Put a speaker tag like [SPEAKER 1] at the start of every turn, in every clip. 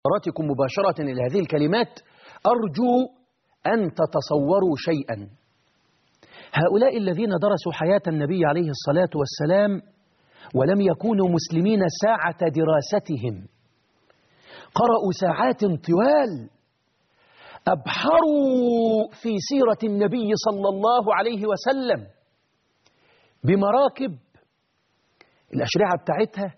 [SPEAKER 1] حضراتكم مباشرة إلى هذه الكلمات أرجو أن تتصوروا شيئا هؤلاء الذين درسوا حياة النبي عليه الصلاة والسلام ولم يكونوا مسلمين ساعة دراستهم قرأوا ساعات طوال أبحروا في سيرة النبي صلى الله عليه وسلم بمراكب الأشرعة بتاعتها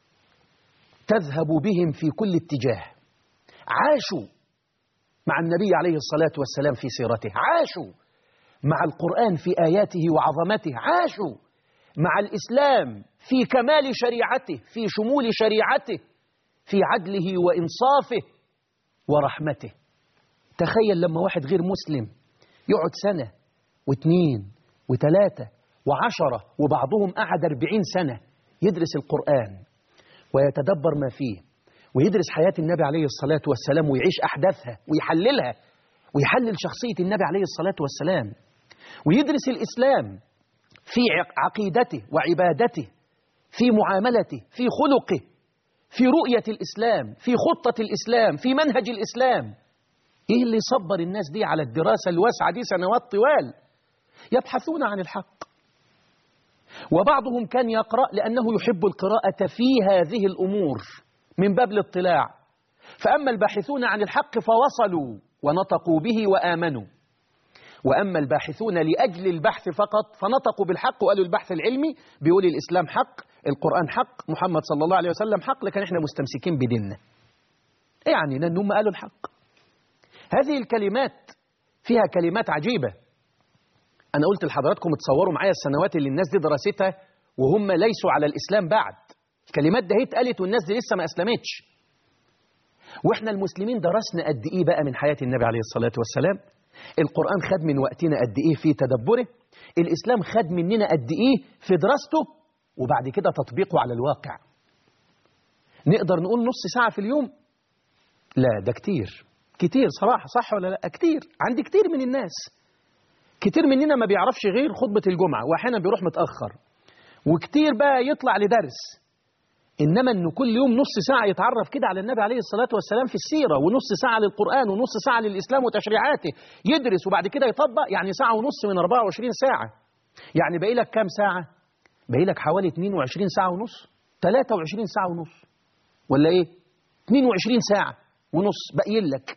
[SPEAKER 1] تذهب بهم في كل اتجاه عاشوا مع النبي عليه الصلاة والسلام في سيرته عاشوا مع القرآن في آياته وعظمته عاشوا مع الإسلام في كمال شريعته في شمول شريعته في عدله وإنصافه ورحمته تخيل لما واحد غير مسلم يقعد سنة واثنين وثلاثة وعشرة وبعضهم قعد أربعين سنة يدرس القرآن ويتدبر ما فيه ويدرس حياة النبي عليه الصلاة والسلام ويعيش أحداثها ويحللها ويحلل شخصية النبي عليه الصلاة والسلام ويدرس الإسلام في عقيدته وعبادته في معاملته في خلقه في رؤية الإسلام في خطة الإسلام في منهج الإسلام إيه اللي صبر الناس دي على الدراسة الواسعة دي سنوات طوال يبحثون عن الحق وبعضهم كان يقرأ لأنه يحب القراءة في هذه الأمور من باب الاطلاع فأما الباحثون عن الحق فوصلوا ونطقوا به وآمنوا وأما الباحثون لأجل البحث فقط فنطقوا بالحق وقالوا البحث العلمي بيقول الإسلام حق القرآن حق محمد صلى الله عليه وسلم حق لكن احنا مستمسكين بديننا يعني لأن هم قالوا الحق هذه الكلمات فيها كلمات عجيبة أنا قلت لحضراتكم تصوروا معايا السنوات اللي الناس دي دراستها وهم ليسوا على الإسلام بعد الكلمات ده اتقالت والناس دي لسه ما أسلمتش وإحنا المسلمين درسنا قد إيه بقى من حياة النبي عليه الصلاة والسلام القرآن خد من وقتنا قد إيه في تدبره الإسلام خد مننا قد إيه في دراسته وبعد كده تطبيقه على الواقع نقدر نقول نص ساعة في اليوم لا ده كتير كتير صراحة صح ولا لا كتير عند كتير من الناس كتير مننا ما بيعرفش غير خطبة الجمعة وأحيانا بيروح متأخر وكتير بقى يطلع لدرس إنما أنه كل يوم نص ساعة يتعرف كده على النبي عليه الصلاة والسلام في السيرة ونص ساعة للقرآن ونص ساعة للإسلام وتشريعاته يدرس وبعد كده يطبق يعني ساعة ونص من 24 ساعة يعني باقي لك كام ساعة؟ باقي لك حوالي 22 ساعة ونص 23 ساعة ونص ولا إيه؟ 22 ساعة ونص باقيين لك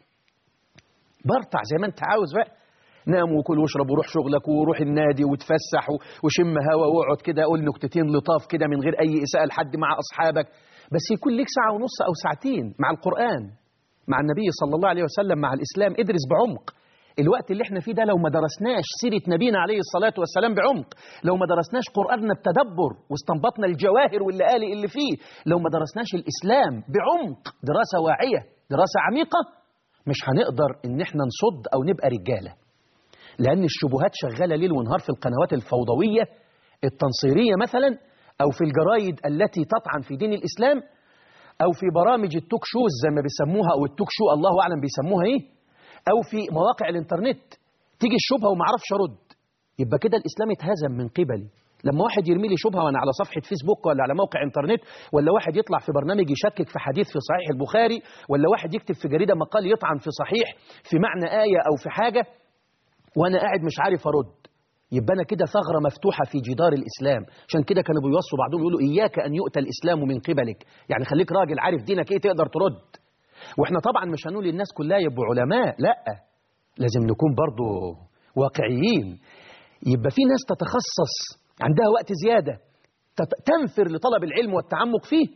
[SPEAKER 1] برطع زي ما أنت عاوز بقى نام وكل واشرب وروح شغلك وروح النادي وتفسح وشم هوا واقعد كده قول نكتتين لطاف كده من غير أي إساءة لحد مع أصحابك بس يكون لك ساعة ونص أو ساعتين مع القرآن مع النبي صلى الله عليه وسلم مع الإسلام ادرس بعمق الوقت اللي احنا فيه ده لو ما درسناش سيرة نبينا عليه الصلاة والسلام بعمق لو ما درسناش قرآننا بتدبر واستنبطنا الجواهر واللآلئ اللي فيه لو ما درسناش الإسلام بعمق دراسة واعية دراسة عميقة مش هنقدر ان احنا نصد او نبقى رجاله لأن الشبهات شغالة ليل ونهار في القنوات الفوضوية التنصيرية مثلا أو في الجرايد التي تطعن في دين الإسلام أو في برامج التوك شوز زي ما بيسموها أو التوك شو الله أعلم بيسموها إيه أو في مواقع الإنترنت تيجي الشبهة وما اعرفش أرد يبقى كده الإسلام اتهزم من قبلي لما واحد يرمي لي شبهة وأنا على صفحة فيسبوك ولا على موقع إنترنت ولا واحد يطلع في برنامج يشكك في حديث في صحيح البخاري ولا واحد يكتب في جريدة مقال يطعن في صحيح في معنى آية أو في حاجة وانا قاعد مش عارف ارد يبقى انا كده ثغره مفتوحه في جدار الاسلام عشان كده كانوا بيوصوا بعضهم يقولوا اياك ان يؤتى الاسلام من قبلك يعني خليك راجل عارف دينك ايه تقدر ترد واحنا طبعا مش هنقول للناس كلها يبقوا علماء لا لازم نكون برضو واقعيين يبقى في ناس تتخصص عندها وقت زياده تنفر لطلب العلم والتعمق فيه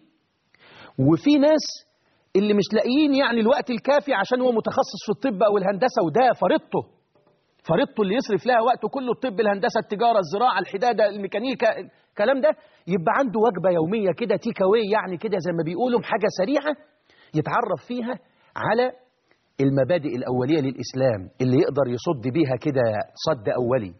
[SPEAKER 1] وفي ناس اللي مش لاقيين يعني الوقت الكافي عشان هو متخصص في الطب او الهندسه وده فريضته فريضته اللي يصرف لها وقته كله الطب الهندسه التجاره الزراعه الحداده الميكانيكا الكلام ده يبقى عنده وجبه يوميه كده تيك اواي يعني كده زي ما بيقولوا حاجه سريعه يتعرف فيها على المبادئ الاوليه للاسلام اللي يقدر يصد بيها كده صد اولي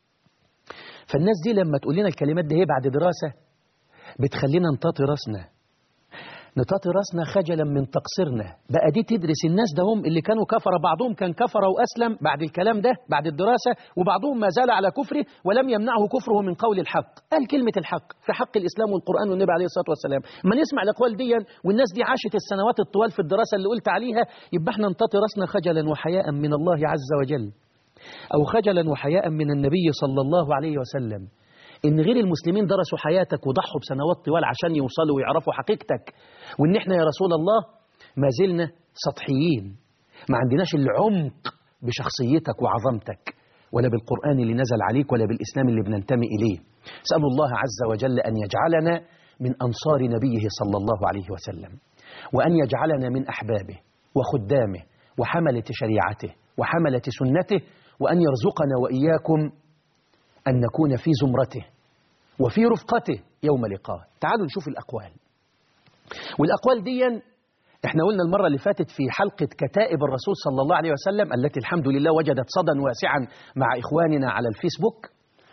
[SPEAKER 1] فالناس دي لما تقول لنا الكلمات دي هي بعد دراسه بتخلينا نطاطي راسنا نطاطي راسنا خجلا من تقصيرنا بقى دي تدرس الناس ده هم اللي كانوا كفر بعضهم كان كفر وأسلم بعد الكلام ده بعد الدراسة وبعضهم ما زال على كفره ولم يمنعه كفره من قول الحق قال كلمة الحق في حق الإسلام والقرآن والنبي عليه الصلاة والسلام ما نسمع الأقوال دي والناس دي عاشت السنوات الطوال في الدراسة اللي قلت عليها يبقى احنا نطاطي راسنا خجلا وحياء من الله عز وجل أو خجلا وحياء من النبي صلى الله عليه وسلم إن غير المسلمين درسوا حياتك وضحوا بسنوات طوال عشان يوصلوا ويعرفوا حقيقتك وإن إحنا يا رسول الله ما زلنا سطحيين ما عندناش العمق بشخصيتك وعظمتك ولا بالقرآن اللي نزل عليك ولا بالإسلام اللي بننتمي إليه سأل الله عز وجل أن يجعلنا من أنصار نبيه صلى الله عليه وسلم وأن يجعلنا من أحبابه وخدامه وحملة شريعته وحملة سنته وأن يرزقنا وإياكم أن نكون في زمرته وفي رفقته يوم لقاه تعالوا نشوف الأقوال والأقوال دي احنا قلنا المرة اللي فاتت في حلقة كتائب الرسول صلى الله عليه وسلم التي الحمد لله وجدت صدى واسعا مع إخواننا على الفيسبوك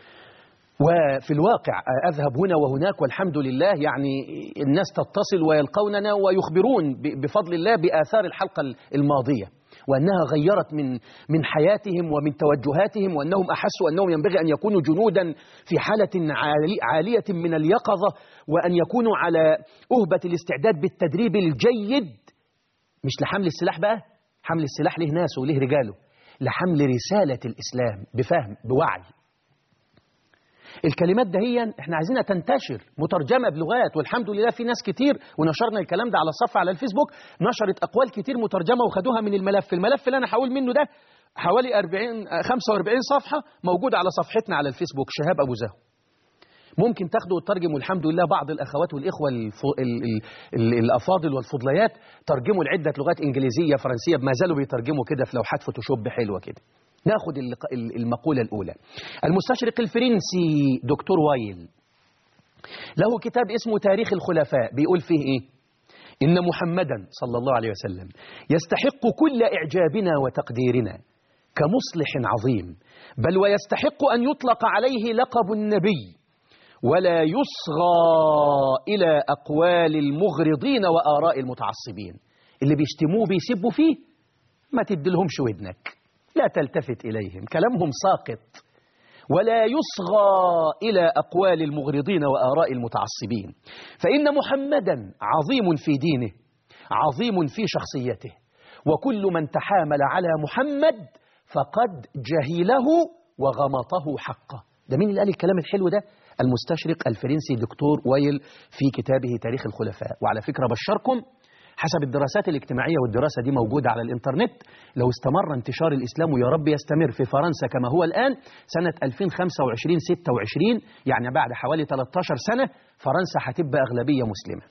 [SPEAKER 1] وفي الواقع أذهب هنا وهناك والحمد لله يعني الناس تتصل ويلقوننا ويخبرون بفضل الله بآثار الحلقة الماضية وأنها غيرت من من حياتهم ومن توجهاتهم وأنهم أحسوا أنهم ينبغي أن يكونوا جنودا في حالة عالي عالية من اليقظة وأن يكونوا على أهبة الاستعداد بالتدريب الجيد مش لحمل السلاح بقى حمل السلاح له ناس وله رجاله لحمل رسالة الإسلام بفهم بوعي الكلمات دهيا احنا عايزينها تنتشر مترجمة بلغات والحمد لله في ناس كتير ونشرنا الكلام ده على الصفحة على الفيسبوك نشرت أقوال كتير مترجمة وخدوها من الملف الملف اللي أنا هقول منه ده حوالي 40 45 صفحة موجود على صفحتنا على الفيسبوك شهاب أبو زهو ممكن تاخدوا وترجموا الحمد لله بعض الأخوات والإخوة الف... ال... ال... ال... الأفاضل والفضليات ترجموا لعدة لغات إنجليزية فرنسية ما زالوا بيترجموا كده في لوحات فوتوشوب حلوة كده ناخد المقولة الأولى المستشرق الفرنسي دكتور وايل له كتاب اسمه تاريخ الخلفاء بيقول فيه إيه إن محمدا صلى الله عليه وسلم يستحق كل إعجابنا وتقديرنا كمصلح عظيم بل ويستحق أن يطلق عليه لقب النبي ولا يصغى إلى أقوال المغرضين وآراء المتعصبين اللي بيشتموه بيسبوا فيه ما تدلهمش ودنك لا تلتفت إليهم كلامهم ساقط ولا يصغى إلى أقوال المغرضين وآراء المتعصبين فإن محمدا عظيم في دينه عظيم في شخصيته وكل من تحامل على محمد فقد جهله وغمطه حقه ده مين اللي قال الكلام الحلو ده المستشرق الفرنسي دكتور وايل في كتابه تاريخ الخلفاء وعلى فكرة بشركم حسب الدراسات الاجتماعية والدراسة دي موجودة على الإنترنت لو استمر انتشار الإسلام ويا رب يستمر في فرنسا كما هو الآن سنة 2025-26 يعني بعد حوالي 13 سنة فرنسا هتبقى أغلبية مسلمة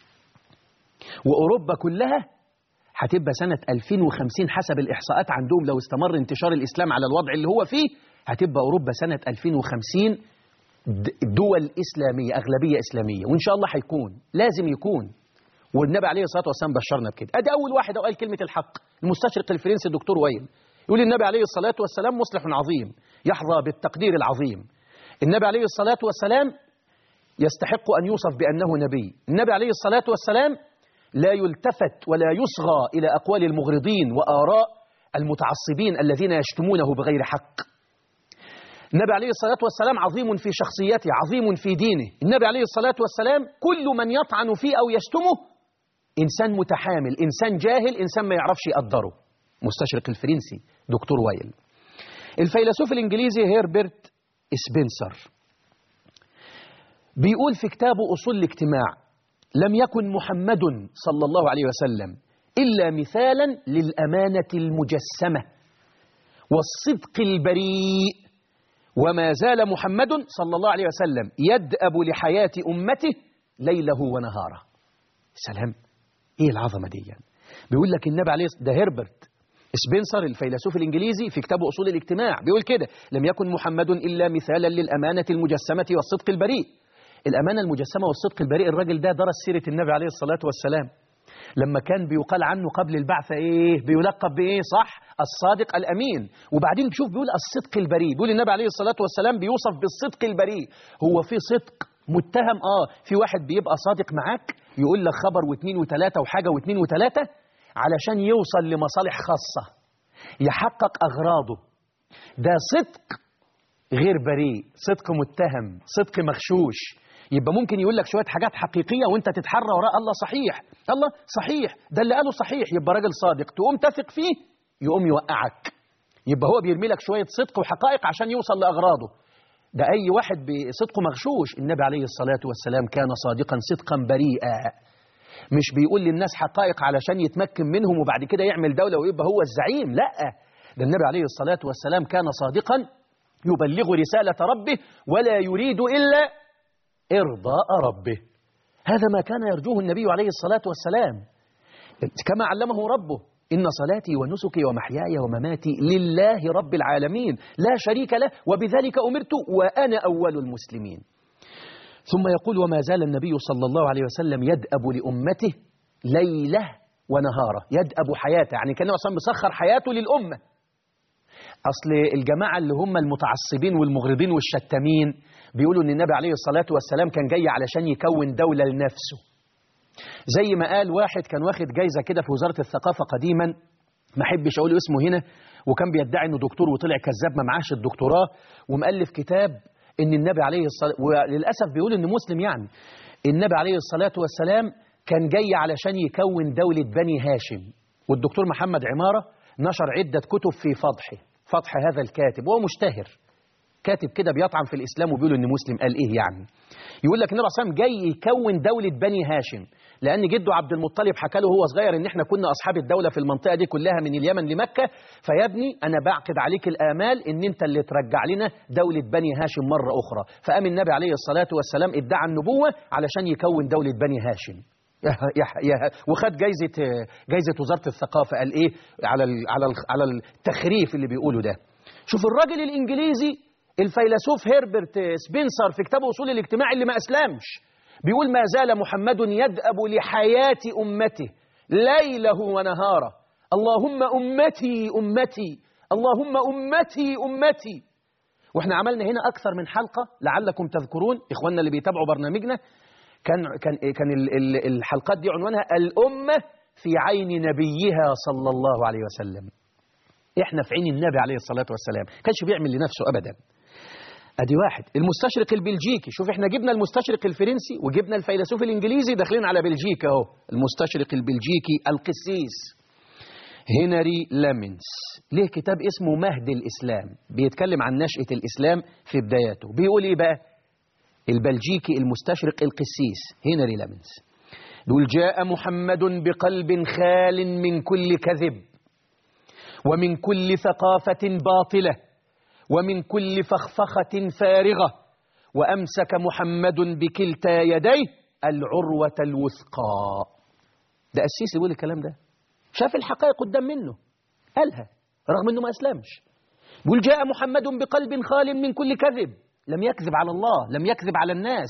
[SPEAKER 1] وأوروبا كلها هتبقى سنة 2050 حسب الإحصاءات عندهم لو استمر انتشار الإسلام على الوضع اللي هو فيه هتبقى أوروبا سنة 2050 دول إسلامية أغلبية إسلامية وإن شاء الله هيكون لازم يكون والنبي عليه الصلاة والسلام بشرنا بكده أدي أول واحد قال كلمة الحق المستشرق الفرنسي الدكتور ويل يقول النبي عليه الصلاة والسلام مصلح عظيم يحظى بالتقدير العظيم النبي عليه الصلاة والسلام يستحق أن يوصف بأنه نبي النبي عليه الصلاة والسلام لا يلتفت ولا يصغى إلى أقوال المغرضين وآراء المتعصبين الذين يشتمونه بغير حق النبي عليه الصلاة والسلام عظيم في شخصيته عظيم في دينه النبي عليه الصلاة والسلام كل من يطعن فيه أو يشتمه إنسان متحامل إنسان جاهل إنسان ما يعرفش يقدره مستشرق الفرنسي دكتور وايل الفيلسوف الإنجليزي هيربرت سبنسر بيقول في كتابه أصول الاجتماع لم يكن محمد صلى الله عليه وسلم إلا مثالا للأمانة المجسمة والصدق البريء وما زال محمد صلى الله عليه وسلم يدأب لحياة أمته ليله ونهاره سلام ايه العظمة دي يعني. بيقول لك النبي عليه ده هربرت سبنسر الفيلسوف الإنجليزي في كتابه أصول الاجتماع بيقول كده لم يكن محمد إلا مثالا للأمانة المجسمة والصدق البريء الأمانة المجسمة والصدق البريء الراجل ده درس سيرة النبي عليه الصلاة والسلام لما كان بيقال عنه قبل البعثة إيه بيلقب بإيه صح الصادق الأمين وبعدين تشوف بيقول الصدق البريء بيقول النبي عليه الصلاة والسلام بيوصف بالصدق البريء هو في صدق متهم آه في واحد بيبقى صادق معاك يقول لك خبر واثنين وثلاثة وحاجة واثنين وثلاثة علشان يوصل لمصالح خاصة يحقق أغراضه ده صدق غير بريء صدق متهم صدق مغشوش يبقى ممكن يقول لك شوية حاجات حقيقية وانت تتحرى وراء الله صحيح الله صحيح ده اللي قاله صحيح يبقى راجل صادق تقوم تثق فيه يقوم يوقعك يبقى هو بيرمي لك شوية صدق وحقائق عشان يوصل لأغراضه ده أي واحد بصدقه مغشوش النبي عليه الصلاة والسلام كان صادقا صدقا بريئا مش بيقول للناس حقائق علشان يتمكن منهم وبعد كده يعمل دولة ويبقى هو الزعيم لا ده النبي عليه الصلاة والسلام كان صادقا يبلغ رسالة ربه ولا يريد إلا إرضاء ربه هذا ما كان يرجوه النبي عليه الصلاة والسلام كما علمه ربه إن صلاتي ونسكي ومحياي ومماتي لله رب العالمين لا شريك له وبذلك أمرت وأنا أول المسلمين ثم يقول وما زال النبي صلى الله عليه وسلم يدأب لأمته ليلة ونهارة يدأب حياته يعني كان أصلا مسخر حياته للأمة أصل الجماعة اللي هم المتعصبين والمغرضين والشتامين بيقولوا أن النبي عليه الصلاة والسلام كان جاي علشان يكون دولة لنفسه زي ما قال واحد كان واخد جايزة كده في وزارة الثقافة قديما ما احبش اقول اسمه هنا وكان بيدعي انه دكتور وطلع كذاب ما معاش الدكتوراه ومؤلف كتاب ان النبي عليه الصلاة وللاسف بيقول ان مسلم يعني النبي عليه الصلاة والسلام كان جاي علشان يكون دولة بني هاشم والدكتور محمد عمارة نشر عدة كتب في فضحه فضح هذا الكاتب وهو مشتهر كاتب كده بيطعن في الإسلام وبيقول إن مسلم قال إيه يعني يقول لك النبي عليه جاي يكون دولة بني هاشم لأن جده عبد المطلب حكى له وهو صغير إن إحنا كنا أصحاب الدولة في المنطقة دي كلها من اليمن لمكة فيا ابني أنا بعقد عليك الآمال إن أنت اللي ترجع لنا دولة بني هاشم مرة أخرى فقام النبي عليه الصلاة والسلام ادعى النبوة علشان يكون دولة بني هاشم يا يا وخد جايزة جايزة وزارة الثقافة قال إيه على ال على ال على التخريف اللي بيقوله ده شوف الراجل الإنجليزي الفيلسوف هيربرت سبنسر في كتابه أصول الاجتماع اللي ما أسلمش بيقول ما زال محمد يدأب لحياة أمته ليله ونهاره اللهم أمتي أمتي اللهم أمتي أمتي واحنا عملنا هنا أكثر من حلقة لعلكم تذكرون إخواننا اللي بيتابعوا برنامجنا كان كان كان الحلقات دي عنوانها الأمة في عين نبيها صلى الله عليه وسلم احنا في عين النبي عليه الصلاة والسلام كانش بيعمل لنفسه أبدا ادي واحد المستشرق البلجيكي شوف احنا جبنا المستشرق الفرنسي وجبنا الفيلسوف الانجليزي داخلين على بلجيكا اهو المستشرق البلجيكي القسيس هنري لامنس ليه كتاب اسمه مهد الاسلام بيتكلم عن نشأة الاسلام في بداياته بيقول ايه بقى البلجيكي المستشرق القسيس هنري لامنس بيقول جاء محمد بقلب خال من كل كذب ومن كل ثقافة باطلة ومن كل فخفخة فارغة وأمسك محمد بكلتا يديه العروة الوثقى ده السيسي بيقول الكلام ده شاف الحقائق قدام منه قالها رغم انه ما اسلمش بيقول جاء محمد بقلب خال من كل كذب لم يكذب على الله لم يكذب على الناس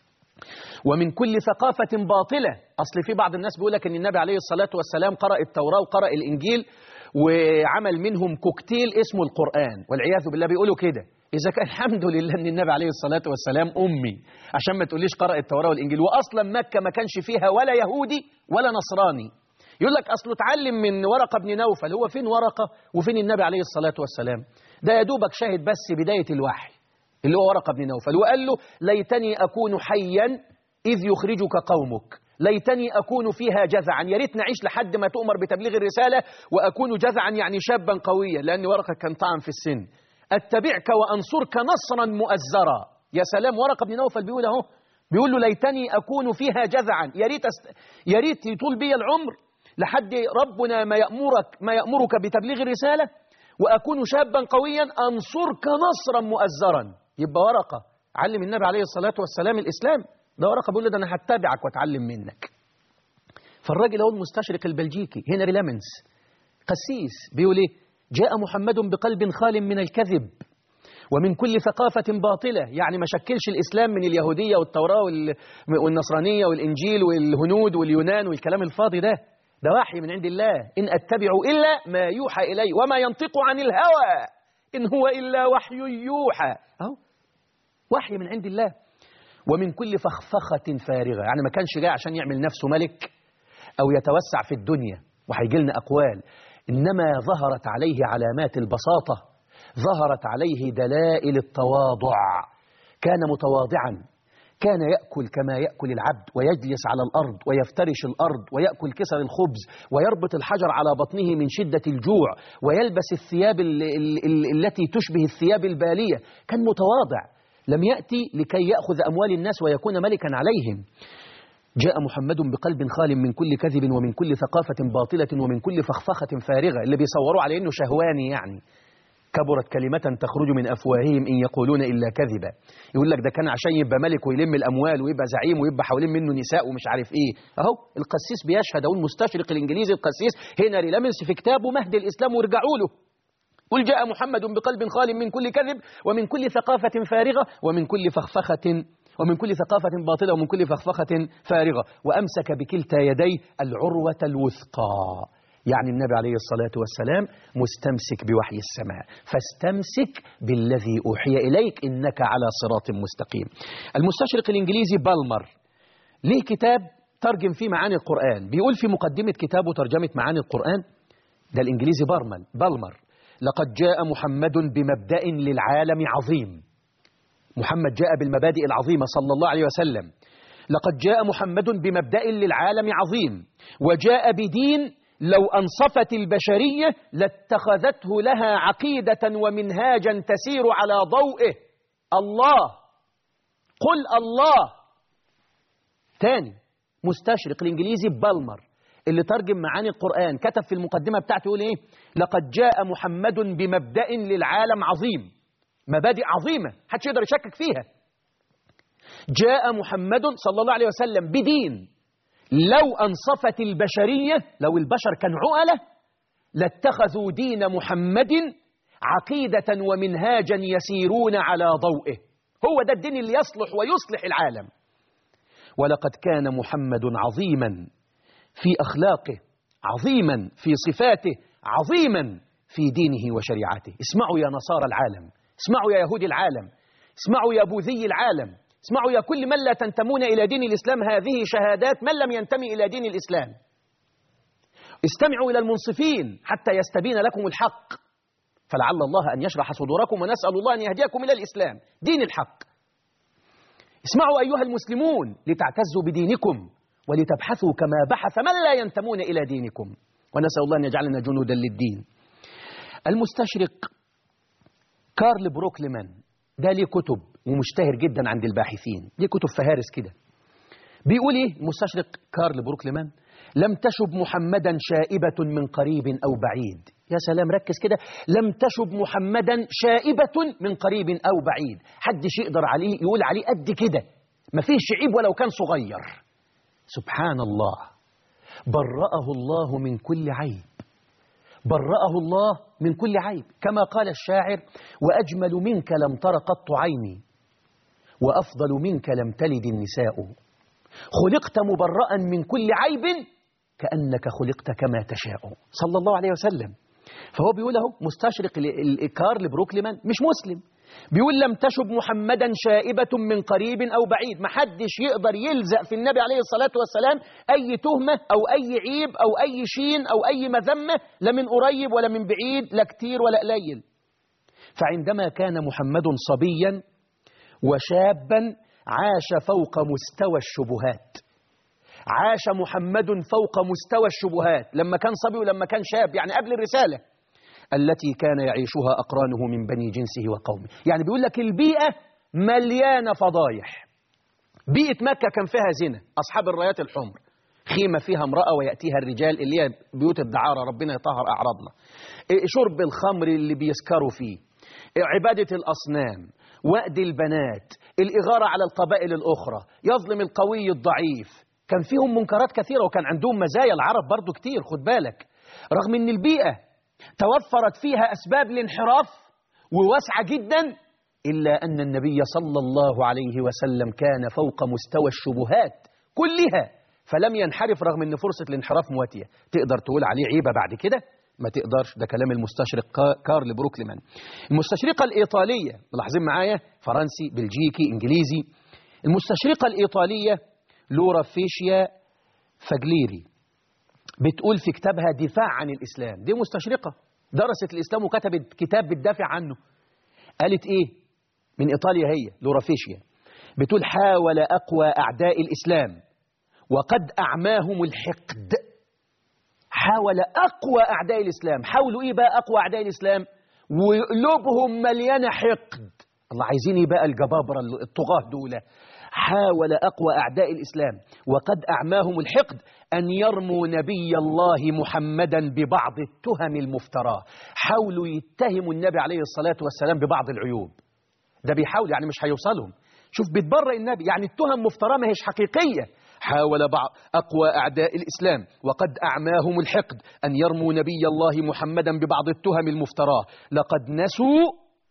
[SPEAKER 1] ومن كل ثقافة باطلة أصل في بعض الناس بيقول لك أن النبي عليه الصلاة والسلام قرأ التوراة وقرأ الإنجيل وعمل منهم كوكتيل اسمه القرآن والعياذ بالله بيقولوا كده إذا كان الحمد لله أن النبي عليه الصلاة والسلام أمي عشان ما تقوليش قرأ التوراة والإنجيل وأصلا مكة ما كانش فيها ولا يهودي ولا نصراني يقول لك أصله اتعلم من ورقة بن نوفل هو فين ورقة وفين النبي عليه الصلاة والسلام ده يا دوبك شاهد بس بداية الوحي اللي هو ورقة بن نوفل وقال له ليتني أكون حيا إذ يخرجك قومك ليتني أكون فيها جزعا يا ريت نعيش لحد ما تؤمر بتبليغ الرسالة وأكون جزعا يعني شابا قويا لأن ورقة كان طعن في السن أتبعك وأنصرك نصرا مؤزرا يا سلام ورقة بن نوفل بيقول أهو بيقول له ليتني أكون فيها جزعا يا ريت أست... يا ريت يطول بي العمر لحد ربنا ما يأمرك ما يأمرك بتبليغ الرسالة وأكون شابا قويا أنصرك نصرا مؤزرا يبقى ورقة علم النبي عليه الصلاة والسلام الإسلام ده ورقة بيقول له ده أنا هتبعك وأتعلم منك فالراجل هو المستشرق البلجيكي هنري لامنس قسيس بيقول إيه جاء محمد بقلب خال من الكذب ومن كل ثقافة باطلة يعني ما شكلش الإسلام من اليهودية والتوراة والنصرانية والإنجيل والهنود واليونان والكلام الفاضي ده ده وحي من عند الله إن أتبع إلا ما يوحى إلي وما ينطق عن الهوى إن هو إلا وحي يوحى أهو وحي من عند الله ومن كل فخفخة فارغة يعني ما كانش جاي عشان يعمل نفسه ملك أو يتوسع في الدنيا وهيجي لنا أقوال إنما ظهرت عليه علامات البساطة ظهرت عليه دلائل التواضع كان متواضعا كان يأكل كما يأكل العبد ويجلس على الأرض ويفترش الأرض ويأكل كسر الخبز ويربط الحجر على بطنه من شدة الجوع ويلبس الثياب ال ال ال التي تشبه الثياب البالية كان متواضع لم يأتي لكي يأخذ أموال الناس ويكون ملكا عليهم جاء محمد بقلب خال من كل كذب ومن كل ثقافة باطلة ومن كل فخفخة فارغة اللي بيصوروا على إنه شهواني يعني كبرت كلمة تخرج من أفواههم إن يقولون إلا كذبا يقول لك ده كان عشان يبقى ملك ويلم الأموال ويبقى زعيم ويبقى حوالين منه نساء ومش عارف إيه أهو القسيس بيشهد أهو المستشرق الإنجليزي القسيس هنري لامنس في كتابه مهد الإسلام وارجعوا له قل جاء محمد بقلب خال من كل كذب ومن كل ثقافة فارغة ومن كل فخفخة ومن كل ثقافة باطلة ومن كل فخفخة فارغة وأمسك بكلتا يديه العروة الوثقى يعني النبي عليه الصلاة والسلام مستمسك بوحي السماء فاستمسك بالذي أوحي إليك إنك على صراط مستقيم المستشرق الإنجليزي بالمر ليه كتاب ترجم فيه معاني القرآن بيقول في مقدمة كتابه ترجمة معاني القرآن ده الإنجليزي برمل بالمر لقد جاء محمد بمبدأ للعالم عظيم محمد جاء بالمبادئ العظيمة صلى الله عليه وسلم لقد جاء محمد بمبدأ للعالم عظيم وجاء بدين لو أنصفت البشرية لاتخذته لها عقيدة ومنهاجا تسير على ضوئه الله قل الله تاني مستشرق الإنجليزي بالمر اللي ترجم معاني القرآن كتب في المقدمة بتاعته يقول إيه لقد جاء محمد بمبدأ للعالم عظيم مبادئ عظيمة حدش يقدر يشكك فيها جاء محمد صلى الله عليه وسلم بدين لو أنصفت البشرية لو البشر كان عقلة لاتخذوا دين محمد عقيدة ومنهاجا يسيرون على ضوئه هو ده الدين اللي يصلح ويصلح العالم ولقد كان محمد عظيما في أخلاقه عظيما في صفاته عظيما في دينه وشريعته اسمعوا يا نصارى العالم اسمعوا يا يهود العالم اسمعوا يا بوذي العالم اسمعوا يا كل من لا تنتمون إلى دين الإسلام هذه شهادات من لم ينتمي إلى دين الإسلام استمعوا إلى المنصفين حتى يستبين لكم الحق فلعل الله أن يشرح صدوركم ونسأل الله أن يهديكم إلى الإسلام دين الحق اسمعوا أيها المسلمون لتعتزوا بدينكم ولتبحثوا كما بحث من لا ينتمون إلى دينكم ونسأل الله أن يجعلنا جنودا للدين المستشرق كارل بروكلمان ده ليه كتب ومشتهر جدا عند الباحثين ليه كتب فهارس كده بيقول ايه المستشرق كارل بروكلمان لم تشب محمدا شائبة من قريب أو بعيد يا سلام ركز كده لم تشب محمدا شائبة من قريب أو بعيد حدش يقدر عليه يقول عليه قد كده مفيش عيب ولو كان صغير سبحان الله برأه الله من كل عيب برأه الله من كل عيب كما قال الشاعر وأجمل منك لم تر قط عيني وأفضل منك لم تلد النساء خلقت مبرأ من كل عيب كأنك خلقت كما تشاء صلى الله عليه وسلم فهو بيقول اهو مستشرق كارل بروكلمان مش مسلم بيقول لم تشب محمدا شائبة من قريب أو بعيد محدش يقدر يلزق في النبي عليه الصلاة والسلام أي تهمة أو أي عيب أو أي شين أو أي مذمة لا من قريب ولا من بعيد لا كتير ولا قليل فعندما كان محمد صبيا وشابا عاش فوق مستوى الشبهات عاش محمد فوق مستوى الشبهات لما كان صبي ولما كان شاب يعني قبل الرسالة التي كان يعيشها أقرانه من بني جنسه وقومه يعني بيقول لك البيئة مليانة فضايح بيئة مكة كان فيها زنا أصحاب الرايات الحمر خيمة فيها امرأة ويأتيها الرجال اللي هي بيوت الدعارة ربنا يطهر أعراضنا شرب الخمر اللي بيسكروا فيه عبادة الأصنام وأد البنات الإغارة على القبائل الأخرى يظلم القوي الضعيف كان فيهم منكرات كثيرة وكان عندهم مزايا العرب برضو كتير خد بالك رغم ان البيئة توفرت فيها أسباب الانحراف وواسعة جدا إلا أن النبي صلى الله عليه وسلم كان فوق مستوى الشبهات كلها فلم ينحرف رغم أن فرصة الانحراف مواتية تقدر تقول عليه عيبة بعد كده ما تقدرش ده كلام المستشرق كارل بروكلمان المستشرقة الإيطالية ملاحظين معايا فرنسي بلجيكي إنجليزي المستشرقة الإيطالية لورا فيشيا فاجليري بتقول في كتابها دفاع عن الإسلام دي مستشرقة درست الإسلام وكتبت كتاب بتدافع عنه قالت إيه من إيطاليا هي لورا فيشيا بتقول حاول أقوى أعداء الإسلام وقد أعماهم الحقد حاول أقوى أعداء الإسلام حاولوا إيه بقى أقوى أعداء الإسلام وقلوبهم مليانة حقد الله عايزين إيه بقى الجبابرة الطغاة دول حاول أقوى أعداء الإسلام وقد أعماهم الحقد أن يرموا نبي الله محمدا ببعض التهم المفتراه حاولوا يتهموا النبي عليه الصلاة والسلام ببعض العيوب ده بيحاول يعني مش هيوصلهم شوف بتبرئ النبي يعني التهم مفتراه ما هيش حقيقية حاول بعض أقوى أعداء الإسلام وقد أعماهم الحقد أن يرموا نبي الله محمدا ببعض التهم المفتراه لقد نسوا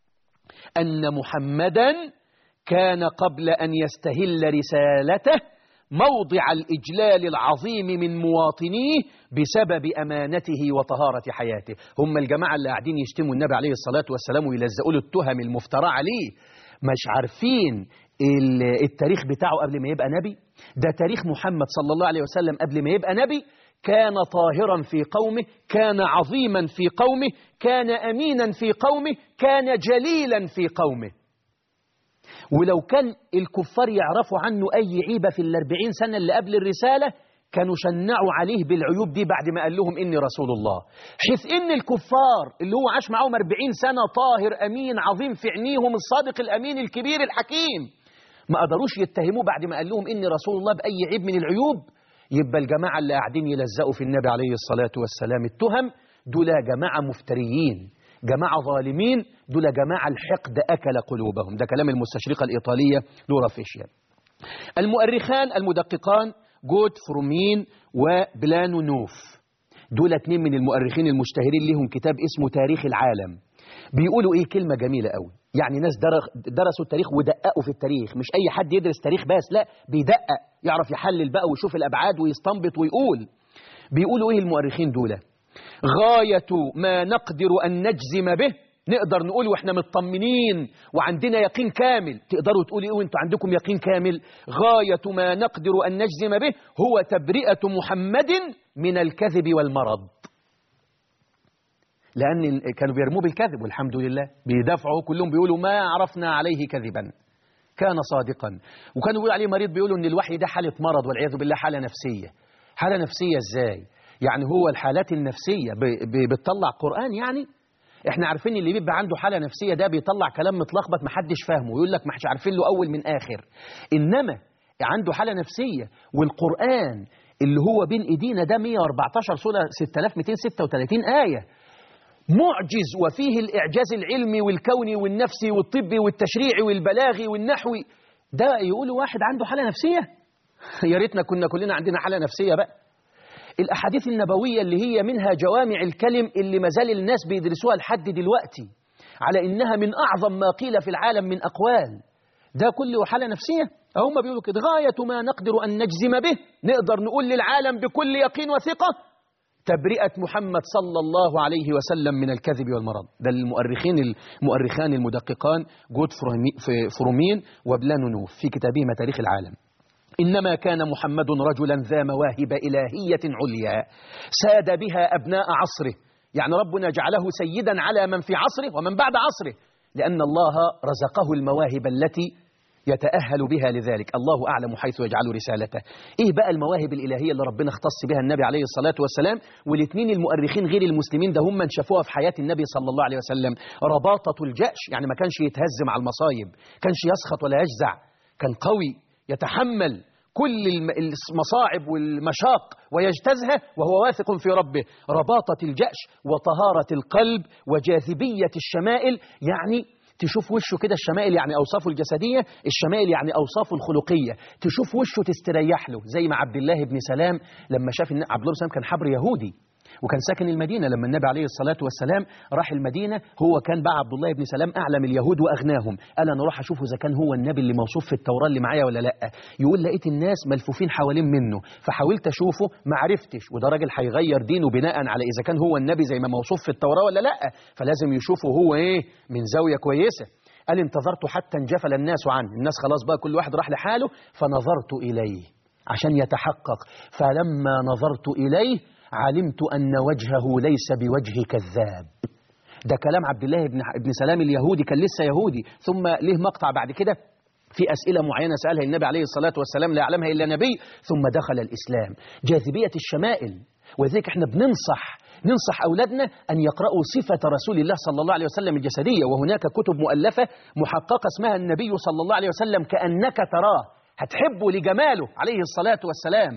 [SPEAKER 1] أن محمدا كان قبل أن يستهل رسالته موضع الإجلال العظيم من مواطنيه بسبب أمانته وطهارة حياته هم الجماعة اللي قاعدين يشتموا النبي عليه الصلاة والسلام ويلزقوا له التهم المفترى عليه مش عارفين التاريخ بتاعه قبل ما يبقى نبي ده تاريخ محمد صلى الله عليه وسلم قبل ما يبقى نبي كان طاهرا في قومه كان عظيما في قومه كان أمينا في قومه كان جليلا في قومه ولو كان الكفار يعرفوا عنه أي عيبة في الأربعين سنة اللي قبل الرسالة كانوا شنعوا عليه بالعيوب دي بعد ما قال لهم إني رسول الله حيث إن الكفار اللي هو عاش معاهم 40 سنة طاهر أمين عظيم في عينيهم الصادق الأمين الكبير الحكيم ما قدروش يتهموه بعد ما قال لهم إني رسول الله بأي عيب من العيوب يبقى الجماعة اللي قاعدين يلزقوا في النبي عليه الصلاة والسلام التهم دول جماعة مفتريين جماعة ظالمين دول جماعة الحقد أكل قلوبهم ده كلام المستشرقة الإيطالية لورا فيشيا المؤرخان المدققان جود فرومين وبلانو نوف دول اتنين من المؤرخين المشتهرين لهم كتاب اسمه تاريخ العالم بيقولوا ايه كلمة جميلة قوي يعني ناس درسوا التاريخ ودققوا في التاريخ مش اي حد يدرس تاريخ بس لا بيدقق يعرف يحلل بقى ويشوف الابعاد ويستنبط ويقول بيقولوا ايه المؤرخين دول غاية ما نقدر أن نجزم به نقدر نقول واحنا مطمنين وعندنا يقين كامل تقدروا تقولوا ايه وانتوا عندكم يقين كامل غاية ما نقدر أن نجزم به هو تبرئة محمد من الكذب والمرض لأن كانوا بيرموه بالكذب والحمد لله بيدافعوا كلهم بيقولوا ما عرفنا عليه كذبا كان صادقا وكانوا بيقولوا عليه مريض بيقولوا ان الوحي ده حالة مرض والعياذ بالله حالة نفسية حالة نفسية ازاي يعني هو الحالات النفسية بتطلع قرآن يعني احنا عارفين اللي بيبقى عنده حالة نفسية ده بيطلع كلام متلخبط محدش فاهمه ويقول لك ما مش عارفين له أول من آخر إنما عنده حالة نفسية والقرآن اللي هو بين إيدينا ده 114 سورة 6236 آية معجز وفيه الإعجاز العلمي والكوني والنفسي والطبي والتشريعي والبلاغي والنحوي ده يقول واحد عنده حالة نفسية يا ريتنا كنا كلنا عندنا حالة نفسية بقى الأحاديث النبوية اللي هي منها جوامع الكلم اللي مازال الناس بيدرسوها لحد دلوقتي على إنها من أعظم ما قيل في العالم من أقوال ده كله حالة نفسية هم بيقولوا كده غاية ما نقدر أن نجزم به نقدر نقول للعالم بكل يقين وثقة تبرئة محمد صلى الله عليه وسلم من الكذب والمرض ده المؤرخين المؤرخان المدققان جود فرومين وبلانو نوف في كتابهما تاريخ العالم إنما كان محمد رجلا ذا مواهب إلهية عليا ساد بها أبناء عصره يعني ربنا جعله سيدا على من في عصره ومن بعد عصره لأن الله رزقه المواهب التي يتأهل بها لذلك الله أعلم حيث يجعل رسالته إيه بقى المواهب الإلهية اللي ربنا اختص بها النبي عليه الصلاة والسلام والاثنين المؤرخين غير المسلمين ده هم من شافوها في حياة النبي صلى الله عليه وسلم رباطة الجأش يعني ما كانش يتهزم على المصايب كانش يسخط ولا يجزع كان قوي يتحمل كل المصاعب والمشاق ويجتازها وهو واثق في ربه رباطة الجأش وطهارة القلب وجاذبية الشمائل يعني تشوف وشه كده الشمائل يعني أوصافه الجسدية الشمائل يعني أوصافه الخلقية تشوف وشه تستريح له زي ما عبد الله بن سلام لما شاف إن عبد الله بن سلام كان حبر يهودي وكان ساكن المدينة لما النبي عليه الصلاة والسلام راح المدينة هو كان بقى عبد الله بن سلام أعلم اليهود وأغناهم قال أنا أروح أشوفه إذا كان هو النبي اللي موصوف في التوراة اللي معايا ولا لأ يقول لقيت الناس ملفوفين حوالين منه فحاولت أشوفه ما عرفتش وده راجل هيغير دينه بناء على إذا كان هو النبي زي ما موصوف في التوراة ولا لأ فلازم يشوفه هو إيه من زاوية كويسة قال انتظرت حتى انجفل الناس عنه الناس خلاص بقى كل واحد راح لحاله فنظرت إليه عشان يتحقق فلما نظرت إليه علمت أن وجهه ليس بوجه كذاب ده كلام عبد الله بن ابن سلام اليهودي كان لسه يهودي ثم ليه مقطع بعد كده في أسئلة معينة سألها النبي عليه الصلاة والسلام لا يعلمها إلا نبي ثم دخل الإسلام جاذبية الشمائل ولذلك احنا بننصح ننصح أولادنا أن يقرأوا صفة رسول الله صلى الله عليه وسلم الجسدية وهناك كتب مؤلفة محققة اسمها النبي صلى الله عليه وسلم كأنك تراه هتحبه لجماله عليه الصلاة والسلام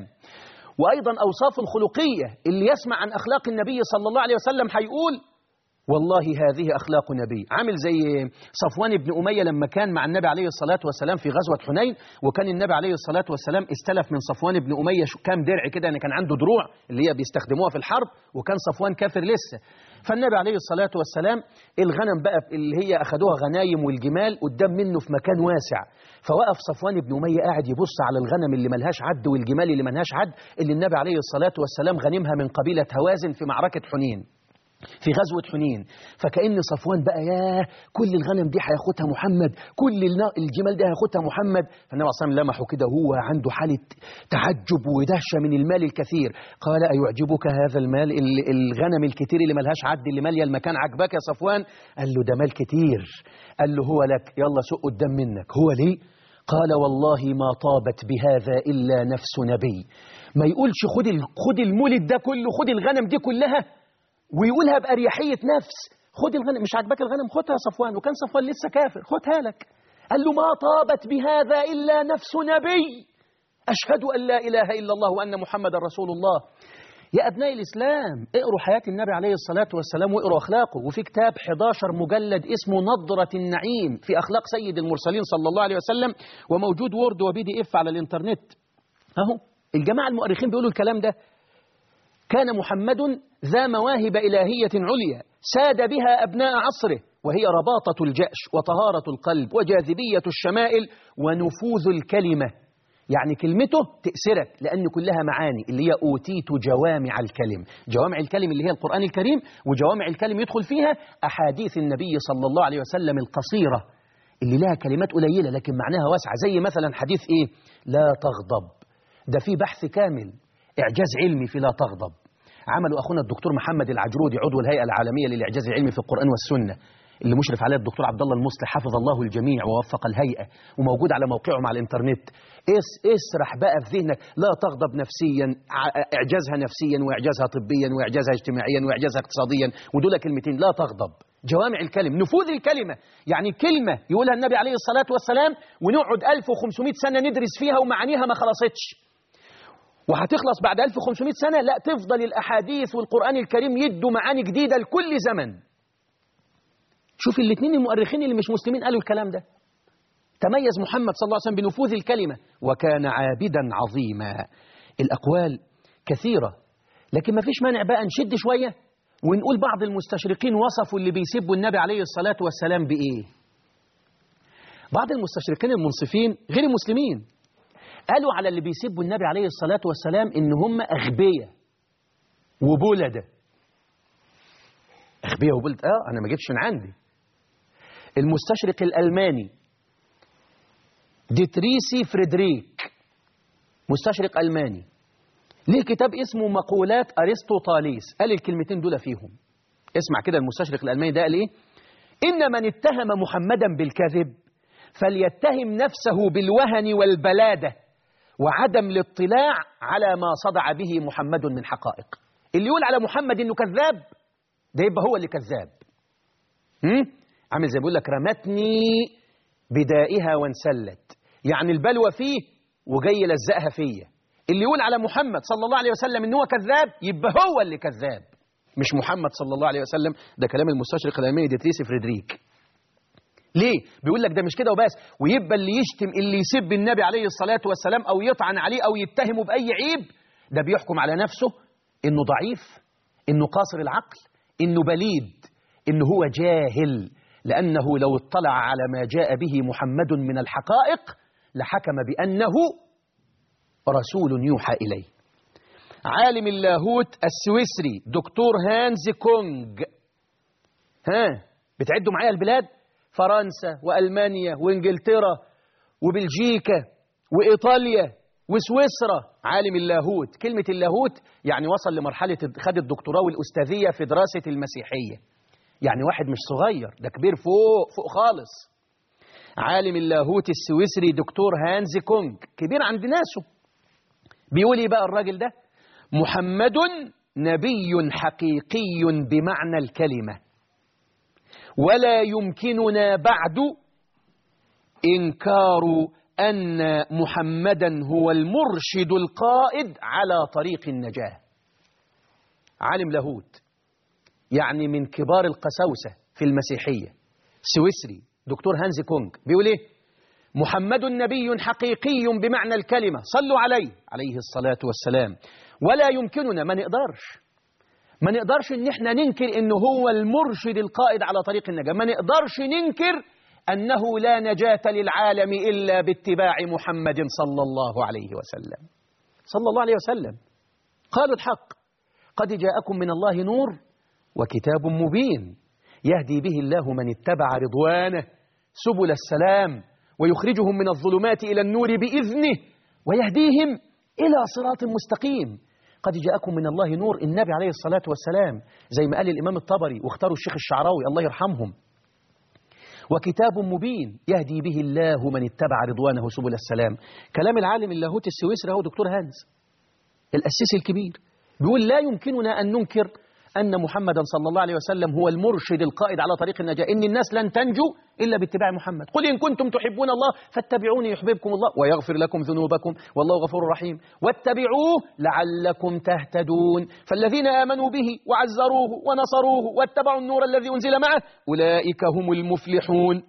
[SPEAKER 1] وأيضا أوصاف الخلقية اللي يسمع عن أخلاق النبي صلى الله عليه وسلم هيقول والله هذه أخلاق نبي عامل زي صفوان بن أمية لما كان مع النبي عليه الصلاة والسلام في غزوة حنين وكان النبي عليه الصلاة والسلام استلف من صفوان بن أمية كام درع كده يعني كان عنده دروع اللي هي بيستخدموها في الحرب وكان صفوان كافر لسه فالنبي عليه الصلاة والسلام الغنم بقى اللي هي أخدوها غنايم والجمال قدام منه في مكان واسع فوقف صفوان بن أمية قاعد يبص على الغنم اللي ملهاش عد والجمال اللي ملهاش عد اللي النبي عليه الصلاة والسلام غنمها من قبيلة هوازن في معركة حنين في غزوة حنين فكأن صفوان بقى ياه كل الغنم دي هياخدها محمد كل الجمال دي هياخدها محمد فالنبي صلى الله عليه وسلم لمحه كده هو عنده حالة تعجب ودهشة من المال الكثير قال أيعجبك هذا المال الغنم الكتير اللي ملهاش عد اللي مالية المكان عجبك يا صفوان قال له ده مال كتير قال له هو لك يلا سوق قدام منك هو ليه قال والله ما طابت بهذا إلا نفس نبي ما يقولش خد خد المولد ده كله خد الغنم دي كلها ويقولها بأريحية نفس خد الغنم مش عاجباك الغنم خدها يا صفوان وكان صفوان لسه كافر خدها لك قال له ما طابت بهذا إلا نفس نبي أشهد أن لا إله إلا الله وأن محمد رسول الله يا أبناء الإسلام اقروا حياة النبي عليه الصلاة والسلام واقروا أخلاقه وفي كتاب 11 مجلد اسمه نظرة النعيم في أخلاق سيد المرسلين صلى الله عليه وسلم وموجود وورد وبي دي اف على الإنترنت أهو الجماعة المؤرخين بيقولوا الكلام ده كان محمد ذا مواهب إلهية عليا ساد بها أبناء عصره وهي رباطة الجأش وطهارة القلب وجاذبية الشمائل ونفوذ الكلمة يعني كلمته تأسرك لأن كلها معاني اللي هي أوتيت جوامع الكلم جوامع الكلم اللي هي القرآن الكريم وجوامع الكلم يدخل فيها أحاديث النبي صلى الله عليه وسلم القصيرة اللي لها كلمات قليلة لكن معناها واسعة زي مثلا حديث إيه لا تغضب ده في بحث كامل إعجاز علمي في لا تغضب عمله أخونا الدكتور محمد العجرودي عضو الهيئة العالمية للإعجاز العلمي في القرآن والسنة اللي مشرف عليه الدكتور عبد الله المصلح حفظ الله الجميع ووفق الهيئة وموجود على موقعهم على الإنترنت اس اسرح بقى في ذهنك لا تغضب نفسيا إعجازها نفسيا وإعجازها طبيا وإعجازها اجتماعيا وإعجازها اقتصاديا ودول كلمتين لا تغضب جوامع الكلم نفوذ الكلمة يعني كلمة يقولها النبي عليه الصلاة والسلام ونقعد 1500 سنة ندرس فيها ومعانيها ما خلصتش وهتخلص بعد 1500 سنة لا تفضل الأحاديث والقرآن الكريم يدوا معاني جديدة لكل زمن شوف الاثنين المؤرخين اللي مش مسلمين قالوا الكلام ده تميز محمد صلى الله عليه وسلم بنفوذ الكلمة وكان عابدا عظيما الأقوال كثيرة لكن ما فيش مانع بقى نشد شوية ونقول بعض المستشرقين وصفوا اللي بيسبوا النبي عليه الصلاة والسلام بإيه بعض المستشرقين المنصفين غير المسلمين قالوا على اللي بيسبوا النبي عليه الصلاة والسلام إن هم أغبية وبولدة أغبية وبولدة آه أنا ما جبتش من عندي المستشرق الألماني ديتريسي فريدريك مستشرق ألماني ليه كتاب اسمه مقولات أرسطوطاليس قال الكلمتين دول فيهم اسمع كده المستشرق الألماني ده قال إيه إن من اتهم محمدا بالكذب فليتهم نفسه بالوهن والبلادة وعدم الاطلاع على ما صدع به محمد من حقائق اللي يقول على محمد انه كذاب ده يبقى هو اللي كذاب هم؟ عامل زي بيقول لك رمتني بدائها وانسلت يعني البلوى فيه وجاي يلزقها فيا اللي يقول على محمد صلى الله عليه وسلم ان هو كذاب يبقى هو اللي كذاب مش محمد صلى الله عليه وسلم ده كلام المستشرق الالماني ديتريسي فريدريك ليه؟ بيقول لك ده مش كده وبس ويبقى اللي يشتم اللي يسب النبي عليه الصلاة والسلام أو يطعن عليه أو يتهمه بأي عيب ده بيحكم على نفسه إنه ضعيف إنه قاصر العقل إنه بليد إنه هو جاهل لأنه لو اطلع على ما جاء به محمد من الحقائق لحكم بأنه رسول يوحى إليه عالم اللاهوت السويسري دكتور هانز كونج ها بتعدوا معايا البلاد فرنسا وألمانيا وإنجلترا وبلجيكا وإيطاليا وسويسرا عالم اللاهوت كلمة اللاهوت يعني وصل لمرحلة خد الدكتوراه والأستاذية في دراسة المسيحية يعني واحد مش صغير ده كبير فوق فوق خالص عالم اللاهوت السويسري دكتور هانز كونج كبير عند ناسه بيقول ايه بقى الراجل ده محمد نبي حقيقي بمعنى الكلمة ولا يمكننا بعد إنكار أن محمدا هو المرشد القائد على طريق النجاة عالم لاهوت يعني من كبار القساوسة في المسيحية سويسري دكتور هانز كونج بيقول ايه محمد نبي حقيقي بمعنى الكلمة صلوا عليه عليه الصلاة والسلام ولا يمكننا ما نقدرش ما نقدرش ان احنا ننكر انه هو المرشد القائد على طريق النجاة ما نقدرش ننكر أنه لا نجاة للعالم إلا باتباع محمد صلى الله عليه وسلم صلى الله عليه وسلم قالوا الحق قد جاءكم من الله نور وكتاب مبين يهدي به الله من اتبع رضوانه سبل السلام ويخرجهم من الظلمات إلى النور بإذنه ويهديهم إلى صراط مستقيم قد جاءكم من الله نور النبي عليه الصلاة والسلام زي ما قال الإمام الطبري واختاروا الشيخ الشعراوي الله يرحمهم وكتاب مبين يهدي به الله من اتبع رضوانه سبل السلام كلام العالم اللاهوت السويسري هو دكتور هانز الأسيس الكبير بيقول لا يمكننا أن ننكر أن محمدا صلى الله عليه وسلم هو المرشد القائد على طريق النجاة إن الناس لن تنجو إلا باتباع محمد قل إن كنتم تحبون الله فاتبعوني يحببكم الله ويغفر لكم ذنوبكم والله غفور رحيم واتبعوه لعلكم تهتدون فالذين آمنوا به وعزروه ونصروه واتبعوا النور الذي أنزل معه أولئك هم المفلحون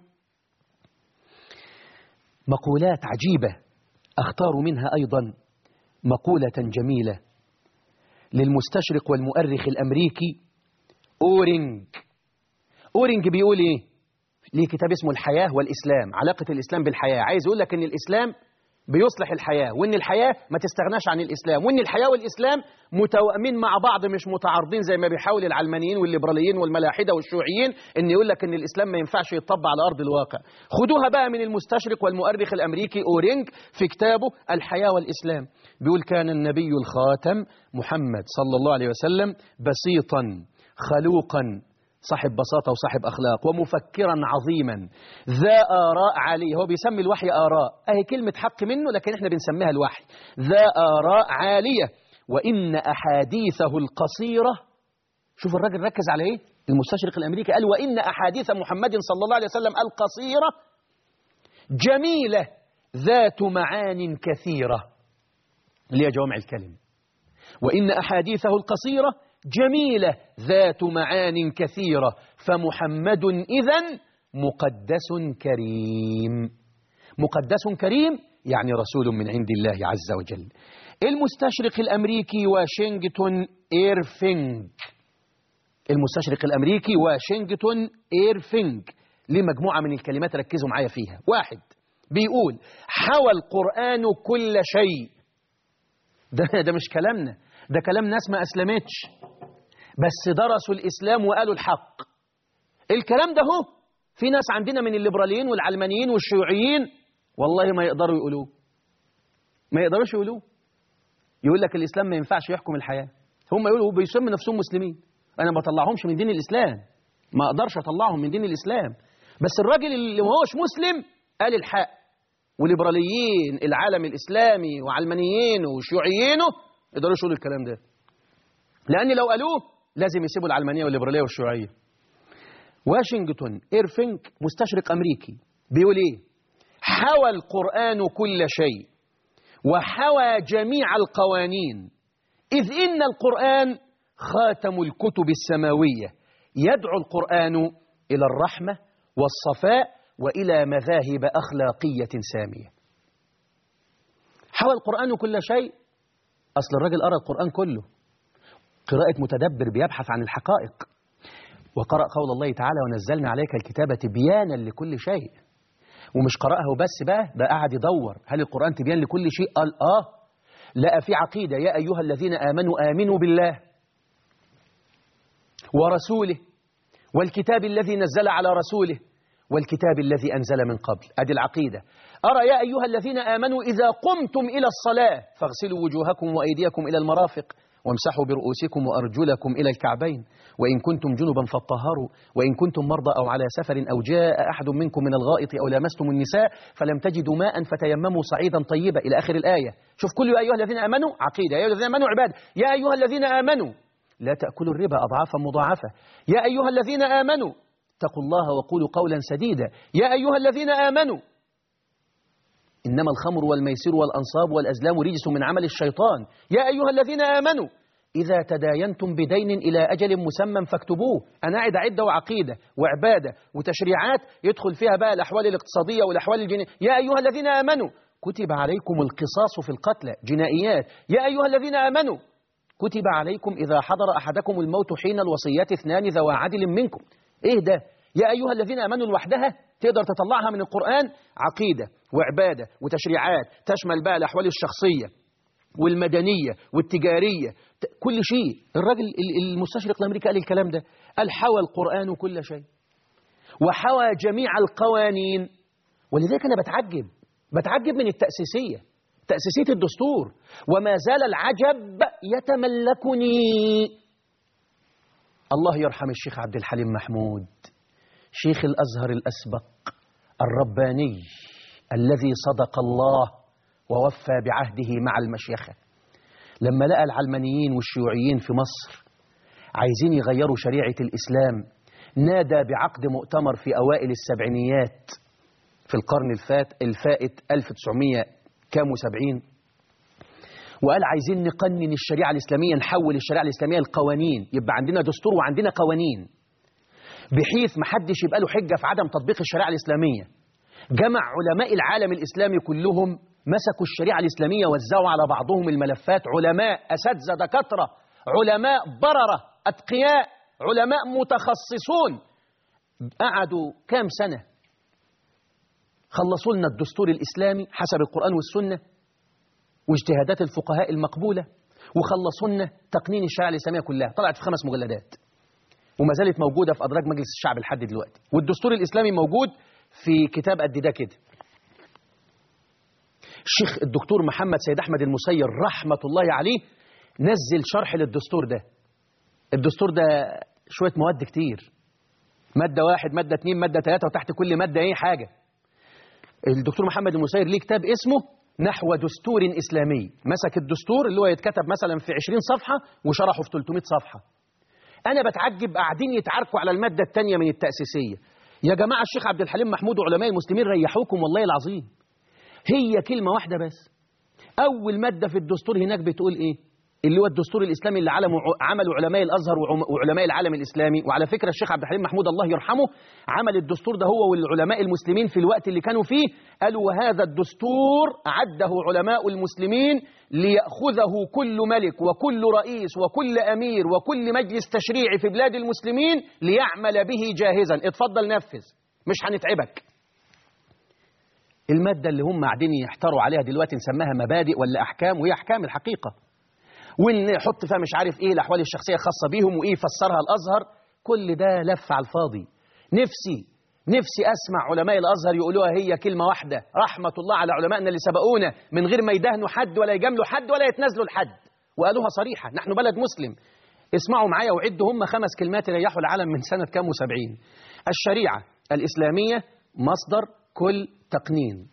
[SPEAKER 1] مقولات عجيبة أختار منها أيضا مقولة جميلة للمستشرق والمؤرخ الأمريكي أورينج أورينج بيقول إيه ليه كتاب اسمه الحياة والإسلام علاقة الإسلام بالحياة عايز يقول لك إن الإسلام بيصلح الحياة وإن الحياة ما تستغناش عن الإسلام وإن الحياة والإسلام متوائمين مع بعض مش متعارضين زي ما بيحاول العلمانيين والليبراليين والملاحدة والشيوعيين إن يقول لك إن الإسلام ما ينفعش يتطبق على أرض الواقع خدوها بقى من المستشرق والمؤرخ الأمريكي أورينج في كتابه الحياة والإسلام بيقول كان النبي الخاتم محمد صلى الله عليه وسلم بسيطا خلوقا صاحب بساطة وصاحب أخلاق ومفكرا عظيما ذا آراء عالية هو بيسمي الوحي آراء أهي كلمة حق منه لكن احنا بنسميها الوحي ذا آراء عالية وإن أحاديثه القصيرة شوف الراجل ركز على إيه المستشرق الأمريكي قال وإن أحاديث محمد صلى الله عليه وسلم القصيرة جميلة ذات معان كثيرة اللي هي جوامع الكلم وإن أحاديثه القصيرة جميلة ذات معان كثيرة فمحمد إذن مقدس كريم مقدس كريم يعني رسول من عند الله عز وجل المستشرق الأمريكي واشنطن إيرفينج المستشرق الأمريكي واشنطن إيرفينج ليه مجموعة من الكلمات ركزوا معايا فيها واحد بيقول حوى القرآن كل شيء ده, ده مش كلامنا ده كلام ناس ما أسلمتش بس درسوا الإسلام وقالوا الحق الكلام ده هو في ناس عندنا من الليبراليين والعلمانيين والشيوعيين والله ما يقدروا يقولوه ما يقدروش يقولوه يقول لك الإسلام ما ينفعش يحكم الحياة هم يقولوا بيسموا نفسهم مسلمين أنا ما بطلعهمش من دين الإسلام ما أقدرش أطلعهم من دين الإسلام بس الراجل اللي ما هوش مسلم قال الحق وليبراليين العالم الإسلامي وعلمانيين وشيوعيينه يقدروا يقولوا الكلام ده لأن لو قالوه لازم يسيبوا العلمانية والليبرالية والشيوعية واشنطن إيرفينج مستشرق أمريكي بيقول إيه حوى القرآن كل شيء وحوى جميع القوانين إذ إن القرآن خاتم الكتب السماوية يدعو القرآن إلى الرحمة والصفاء وإلى مذاهب أخلاقية سامية حوى القرآن كل شيء أصل الراجل قرأ القرآن كله قراءة متدبر بيبحث عن الحقائق وقرأ قول الله تعالى ونزلنا عليك الكتابة تبيانا لكل شيء ومش قرأه بس بقى ده قعد يدور هل القرآن تبيان لكل شيء قال آه لقى في عقيدة يا أيها الذين آمنوا آمنوا بالله ورسوله والكتاب الذي نزل على رسوله والكتاب الذي أنزل من قبل أدي العقيدة أرى يا أيها الذين آمنوا إذا قمتم إلى الصلاة فاغسلوا وجوهكم وأيديكم إلى المرافق وامسحوا برؤوسكم وأرجلكم إلى الكعبين وإن كنتم جنبا فاطهروا وإن كنتم مرضى أو على سفر أو جاء أحد منكم من الغائط أو لامستم النساء فلم تجدوا ماء فتيمموا صعيدا طيبا إلى آخر الآية شوف كل يا أيها الذين آمنوا عقيدة يا أيها الذين آمنوا عباد يا أيها الذين آمنوا لا تأكلوا الربا أضعافا مضاعفة يا أيها الذين آمنوا اتقوا الله وقولوا قولا سديدا يا أيها الذين آمنوا إنما الخمر والميسر والأنصاب والأزلام رجس من عمل الشيطان يا أيها الذين آمنوا إذا تداينتم بدين إلى أجل مسمى فاكتبوه أنا قاعد عدة وعقيدة وعبادة وتشريعات يدخل فيها بقى الأحوال الاقتصادية والأحوال الجنائية يا أيها الذين آمنوا كتب عليكم القصاص في القتلى جنائيات يا أيها الذين آمنوا كتب عليكم إذا حضر أحدكم الموت حين الوصية اثنان ذوى عدل منكم إيه ده يا أيها الذين آمنوا لوحدها تقدر تطلعها من القرآن عقيدة وعبادة وتشريعات تشمل بقى الأحوال الشخصية والمدنية والتجارية كل شيء الراجل المستشرق الأمريكي قال الكلام ده قال حوى القرآن كل شيء وحوى جميع القوانين ولذلك أنا بتعجب بتعجب من التأسيسية تأسيسية الدستور وما زال العجب يتملكني الله يرحم الشيخ عبد الحليم محمود شيخ الأزهر الأسبق الرباني الذي صدق الله ووفى بعهده مع المشيخة لما لقى العلمانيين والشيوعيين في مصر عايزين يغيروا شريعة الإسلام نادى بعقد مؤتمر في أوائل السبعينيات في القرن الفات الفائت 1900 كام وسبعين وقال عايزين نقنن الشريعة الإسلامية نحول الشريعة الإسلامية لقوانين يبقى عندنا دستور وعندنا قوانين بحيث محدش يبقى له حجة في عدم تطبيق الشريعة الإسلامية جمع علماء العالم الإسلامي كلهم مسكوا الشريعة الإسلامية وزعوا على بعضهم الملفات علماء أساتذة دكاترة علماء بررة أتقياء علماء متخصصون قعدوا كام سنة خلصوا لنا الدستور الإسلامي حسب القرآن والسنة واجتهادات الفقهاء المقبولة وخلصوا لنا تقنين الشريعة الإسلامية كلها طلعت في خمس مجلدات وما زالت موجودة في أدراج مجلس الشعب لحد دلوقتي والدستور الإسلامي موجود في كتاب قد ده كده الشيخ الدكتور محمد سيد أحمد المسير رحمة الله عليه نزل شرح للدستور ده الدستور ده شوية مواد كتير مادة واحد مادة اتنين مادة تلاتة وتحت كل مادة ايه حاجة الدكتور محمد المسير ليه كتاب اسمه نحو دستور إسلامي مسك الدستور اللي هو يتكتب مثلا في 20 صفحة وشرحه في 300 صفحة أنا بتعجب قاعدين يتعاركوا على المادة الثانية من التأسيسية يا جماعة الشيخ عبد الحليم محمود وعلماء المسلمين ريحوكم والله العظيم هي كلمة واحدة بس أول مادة في الدستور هناك بتقول إيه اللي هو الدستور الإسلامي اللي علمه عمله علماء الأزهر وعلماء العالم الإسلامي وعلى فكرة الشيخ عبد الحليم محمود الله يرحمه عمل الدستور ده هو والعلماء المسلمين في الوقت اللي كانوا فيه قالوا وهذا الدستور عده علماء المسلمين ليأخذه كل ملك وكل رئيس وكل أمير وكل مجلس تشريعي في بلاد المسلمين ليعمل به جاهزا اتفضل نفذ مش هنتعبك المادة اللي هم قاعدين يحتاروا عليها دلوقتي نسميها مبادئ ولا أحكام وهي أحكام الحقيقة ونحط فيها مش عارف ايه الاحوال الشخصيه الخاصه بيهم وايه يفسرها الازهر كل ده لف على الفاضي نفسي نفسي اسمع علماء الازهر يقولوها هي كلمه واحده رحمه الله على علمائنا اللي سبقونا من غير ما يدهنوا حد ولا يجاملوا حد ولا يتنازلوا لحد وقالوها صريحه نحن بلد مسلم اسمعوا معايا وعدوا هم خمس كلمات ريحوا العالم من سنه كام وسبعين الشريعه الاسلاميه مصدر كل تقنين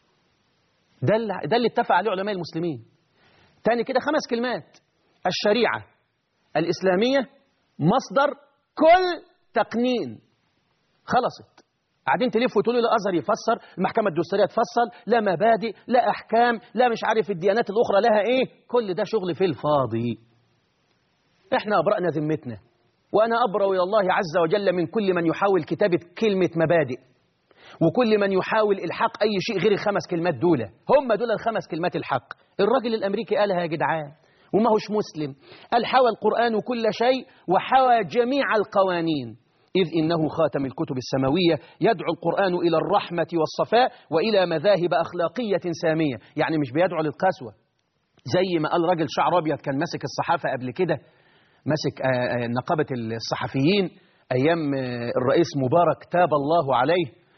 [SPEAKER 1] ده اللي, ده اللي اتفق عليه علماء المسلمين تاني كده خمس كلمات الشريعة الإسلامية مصدر كل تقنين خلصت قاعدين تلفوا وتقولوا الازهر يفسر المحكمه الدستوريه تفصل لا مبادئ لا احكام لا مش عارف الديانات الاخرى لها ايه كل ده شغل في الفاضي احنا ابرانا ذمتنا وانا ابرا الى الله عز وجل من كل من يحاول كتابه كلمه مبادئ وكل من يحاول الحاق اي شيء غير الخمس كلمات دول هم دول الخمس كلمات الحق الراجل الامريكي قالها يا جدعان وما هوش مسلم قال حوى القران كل شيء وحوى جميع القوانين إذ إنه خاتم الكتب السماوية يدعو القرآن إلى الرحمة والصفاء وإلى مذاهب أخلاقية سامية يعني مش بيدعو للقسوة زي ما قال راجل شعر أبيض كان ماسك الصحافة قبل كده ماسك نقابة الصحفيين أيام الرئيس مبارك تاب الله عليه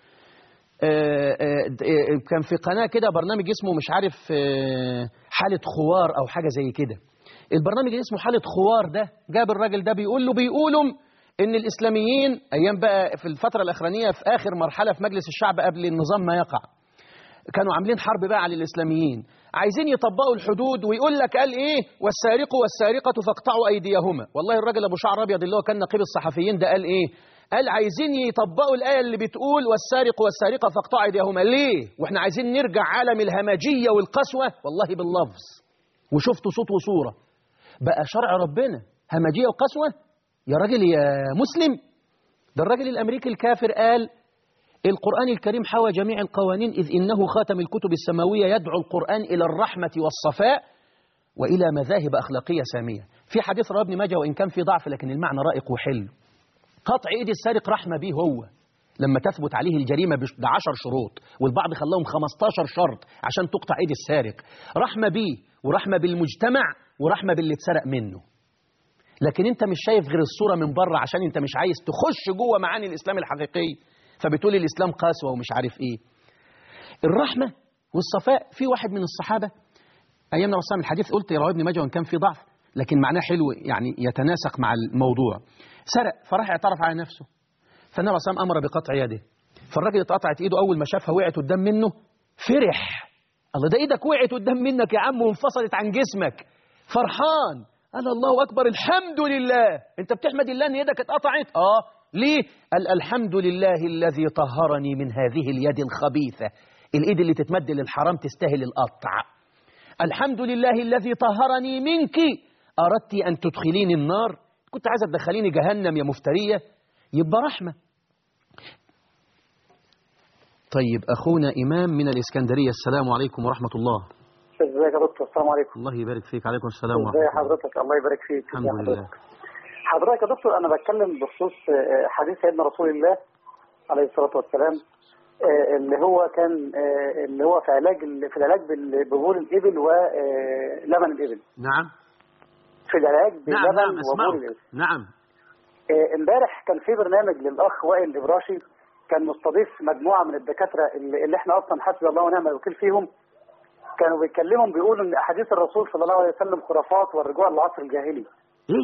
[SPEAKER 1] آه، آه، د- آه، كان في قناة كده برنامج اسمه مش عارف آه، حالة خوار أو حاجة زي كده البرنامج اللي اسمه حالة خوار ده جاب الراجل ده بيقول له بيقولوا إن الإسلاميين أيام بقى في الفترة الأخرانية في آخر مرحلة في مجلس الشعب قبل النظام ما يقع كانوا عاملين حرب بقى على الإسلاميين عايزين يطبقوا الحدود ويقول لك قال إيه والسارق والسارقة فاقطعوا أيديهما والله الراجل أبو شعر أبيض اللي هو كان نقيب الصحفيين ده قال إيه قال عايزين يطبقوا الآية اللي بتقول والسارق والسارقة فاقطعوا أيديهما ليه وإحنا عايزين نرجع عالم الهمجية والقسوة والله باللفظ وشفتوا صوت وصورة بقى شرع ربنا همجية وقسوة يا راجل يا مسلم ده الراجل الأمريكي الكافر قال القرآن الكريم حوى جميع القوانين إذ إنه خاتم الكتب السماوية يدعو القرآن إلى الرحمة والصفاء وإلى مذاهب أخلاقية سامية في حديث رواه ابن ماجه وإن كان في ضعف لكن المعنى رائق وحلو قطع إيد السارق رحمة به هو لما تثبت عليه الجريمة بش- بعشر شروط والبعض خلاهم 15 شرط عشان تقطع إيد السارق رحمة به ورحمة بالمجتمع ورحمة باللي اتسرق منه لكن انت مش شايف غير الصورة من بره عشان انت مش عايز تخش جوه معاني الإسلام الحقيقي فبتقول الإسلام قسوة ومش عارف إيه الرحمة والصفاء في واحد من الصحابة أيام الرسول من الحديث قلت رواه ابن ماجه وإن كان في ضعف لكن معناه حلو يعني يتناسق مع الموضوع سرق فراح اعترف على نفسه فالنبي صلى الله عليه وسلم أمر بقطع يده فالراجل اتقطعت إيده أول ما شافها وقعت قدام منه فرح الله ده إيدك وقعت قدام منك يا عم وانفصلت عن جسمك فرحان قال الله أكبر الحمد لله أنت بتحمد الله أن يدك اتقطعت آه ليه قال الحمد لله الذي طهرني من هذه اليد الخبيثة الإيد اللي تتمد للحرام تستاهل القطع الحمد لله الذي طهرني منك أردت أن تدخليني النار كنت عايزة تدخليني جهنم يا مفترية يبقى رحمة طيب أخونا إمام من الإسكندرية السلام عليكم ورحمة الله
[SPEAKER 2] ازيك يا دكتور السلام عليكم
[SPEAKER 1] الله يبارك فيك عليكم السلام
[SPEAKER 2] ازي
[SPEAKER 1] ورحمة الله
[SPEAKER 2] حضرتك الله يبارك فيك
[SPEAKER 1] الحمد
[SPEAKER 2] ازي
[SPEAKER 1] لله
[SPEAKER 2] حضرتك؟ حضرتك يا دكتور انا بتكلم بخصوص آه، حديث سيدنا رسول الله عليه الصلاه والسلام آه، اللي هو كان آه، اللي هو في علاج ال- في العلاج بال- ببول الابل ولبن الابل
[SPEAKER 1] نعم
[SPEAKER 2] في العلاج
[SPEAKER 1] نعم
[SPEAKER 2] بلبن
[SPEAKER 1] نعم
[SPEAKER 2] وبول
[SPEAKER 1] اسمعوا
[SPEAKER 2] الابل
[SPEAKER 1] نعم
[SPEAKER 2] آه، امبارح كان في برنامج للاخ وائل الابراشي كان مستضيف مجموعه من الدكاتره اللي اللي احنا اصلا حسبي الله ونعم الوكيل فيهم كانوا بيتكلموا بيقولوا ان احاديث الرسول صلى الله عليه وسلم خرافات والرجوع للعصر الجاهلي
[SPEAKER 1] إيه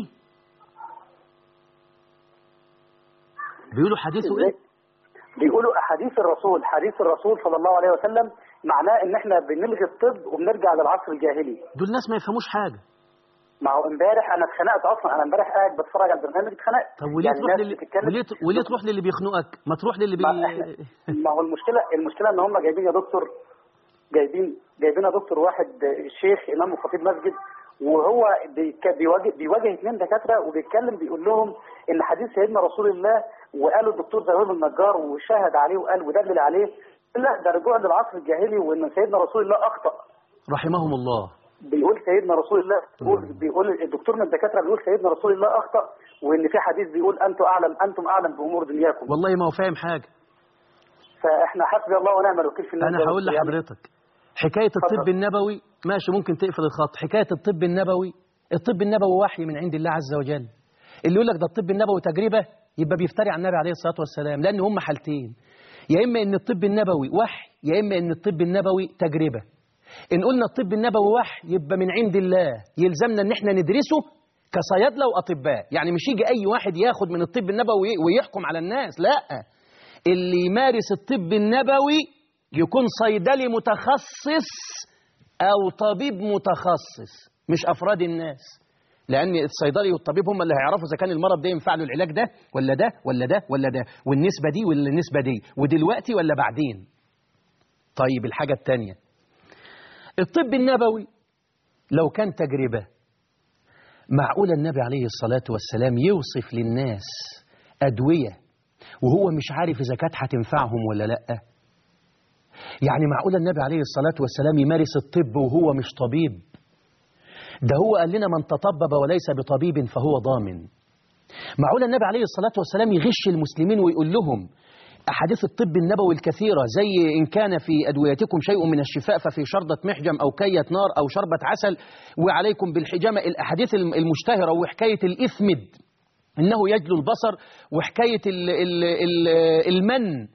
[SPEAKER 1] بيقولوا حديثه إيه
[SPEAKER 2] بيقولوا احاديث الرسول حديث الرسول صلى الله عليه وسلم معناه ان احنا بنلغي الطب وبنرجع للعصر الجاهلي
[SPEAKER 1] دول ناس ما يفهموش حاجة
[SPEAKER 2] ما هو امبارح انا اتخنقت اصلا انا امبارح قاعد بتفرج على البرنامج اتخنقت
[SPEAKER 1] طب وليه
[SPEAKER 2] يعني
[SPEAKER 1] تروح
[SPEAKER 2] ناس
[SPEAKER 1] للي
[SPEAKER 2] بتتكلم-
[SPEAKER 1] وليه ت- وليه تروح للي بيخنقك ما تروح للي بي
[SPEAKER 2] ما, احنا ما هو المشكله المشكله ان هم جايبين يا دكتور جايبين جايبين يا دكتور واحد شيخ امام وخطيب مسجد وهو بيك- بيواجه بيواجه اثنين دكاتره وبيتكلم بيقول لهم ان حديث سيدنا رسول الله وقالوا الدكتور زهير النجار وشهد عليه وقال ودلل عليه لا ده رجوع للعصر الجاهلي وان سيدنا رسول الله اخطا
[SPEAKER 1] رحمهم الله
[SPEAKER 2] بيقول سيدنا رسول الله بيقول, بيقول الدكتور من الدكاتره بيقول سيدنا رسول الله اخطا وان في حديث بيقول انتم اعلم انتم اعلم بامور دنياكم
[SPEAKER 1] والله ما هو فاهم حاجة
[SPEAKER 2] فاحنا حسبي الله ونعم الوكيل في الناس
[SPEAKER 1] أنا
[SPEAKER 2] ده
[SPEAKER 1] هقول
[SPEAKER 2] يعني
[SPEAKER 1] لحضرتك حكاية الطب
[SPEAKER 2] اتفضل.
[SPEAKER 1] النبوي ماشي ممكن تقفل الخط حكاية الطب النبوي الطب النبوي وحي من عند الله عز وجل اللي يقول لك ده الطب النبوي تجربة يبقى بيفتري على النبي عليه الصلاة والسلام لأن هم حالتين يا إما إن الطب النبوي وحي يا إما إن الطب النبوي تجربة إن قلنا الطب النبوي وحي يبقى من عند الله يلزمنا إن إحنا ندرسه كصيادلة وأطباء يعني مش يجي أي واحد ياخد من الطب النبوي ويحكم على الناس لا اللي يمارس الطب النبوي يكون صيدلي متخصص أو طبيب متخصص مش أفراد الناس لأن الصيدلي والطبيب هم اللي هيعرفوا إذا كان المرض ده ينفع له العلاج ده ولا ده ولا ده ولا ده والنسبة دي ولا النسبة دي ودلوقتي ولا بعدين طيب الحاجة التانية الطب النبوي لو كان تجربة معقول النبي عليه الصلاة والسلام يوصف للناس أدوية وهو مش عارف إذا كانت هتنفعهم ولا لأ يعني معقول النبي عليه الصلاة والسلام يمارس الطب وهو مش طبيب ده هو قال لنا من تطبب وليس بطبيب فهو ضامن معقول النبي عليه الصلاة والسلام يغش المسلمين ويقول لهم أحاديث الطب النبوي الكثيرة زي إن كان في أدويتكم شيء من الشفاء ففي شربة محجم أو كية نار أو شربة عسل وعليكم بالحجامة الأحاديث المشتهرة وحكاية الإثمد إنه يجلو البصر وحكاية ال ال ال المن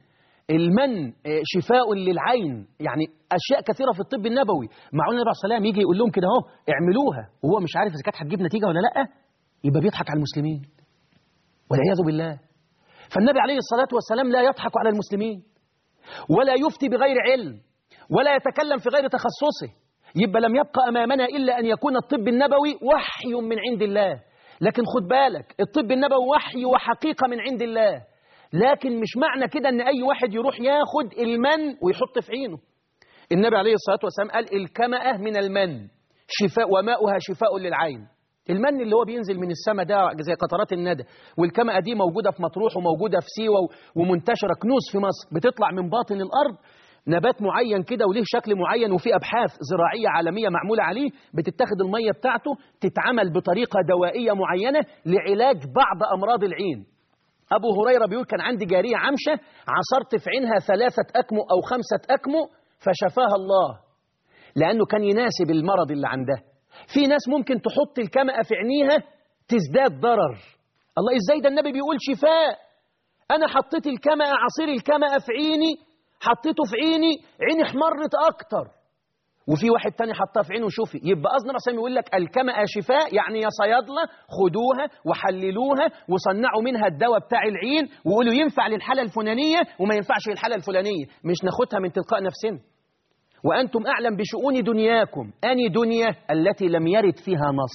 [SPEAKER 1] المن آه، شفاء للعين يعني اشياء كثيره في الطب النبوي معقول النبي عليه الصلاه والسلام يجي يقول لهم كده اهو اعملوها وهو مش عارف اذا كانت هتجيب نتيجه ولا لا يبقى بيضحك على المسلمين والعياذ بالله فالنبي عليه الصلاه والسلام لا يضحك على المسلمين ولا يفتي بغير علم ولا يتكلم في غير تخصصه يبقى لم يبقى امامنا الا ان يكون الطب النبوي وحي من عند الله لكن خد بالك الطب النبوي وحي وحقيقه من عند الله لكن مش معنى كده ان اي واحد يروح ياخد المن ويحط في عينه النبي عليه الصلاه والسلام قال الكمأة من المن شفاء وماؤها شفاء للعين المن اللي هو بينزل من السماء ده زي قطرات الندى والكمأة دي موجودة في مطروح وموجودة في سيوة و- ومنتشرة كنوز في مصر بتطلع من باطن الأرض نبات معين كده وليه شكل معين وفي أبحاث زراعية عالمية معمولة عليه بتتاخد المية بتاعته تتعمل بطريقة دوائية معينة لعلاج بعض أمراض العين أبو هريرة بيقول كان عندي جارية عمشة عصرت في عينها ثلاثة أكمو أو خمسة أكمو فشفاها الله لأنه كان يناسب المرض اللي عندها في ناس ممكن تحط الكمأة في عينيها تزداد ضرر الله إزاي ده النبي بيقول شفاء أنا حطيت الكمأة عصير الكمأة في عيني حطيته في عيني عيني احمرت أكتر وفي واحد تاني حطها في عينه وشوفي يبقى قصدنا مثلا يقول لك الكمأة شفاء يعني يا صيادلة خدوها وحللوها وصنعوا منها الدواء بتاع العين وقولوا ينفع للحالة الفلانية وما ينفعش للحالة الفلانية مش ناخدها من تلقاء نفسنا وأنتم أعلم بشؤون دنياكم أني دنيا التي لم يرد فيها نص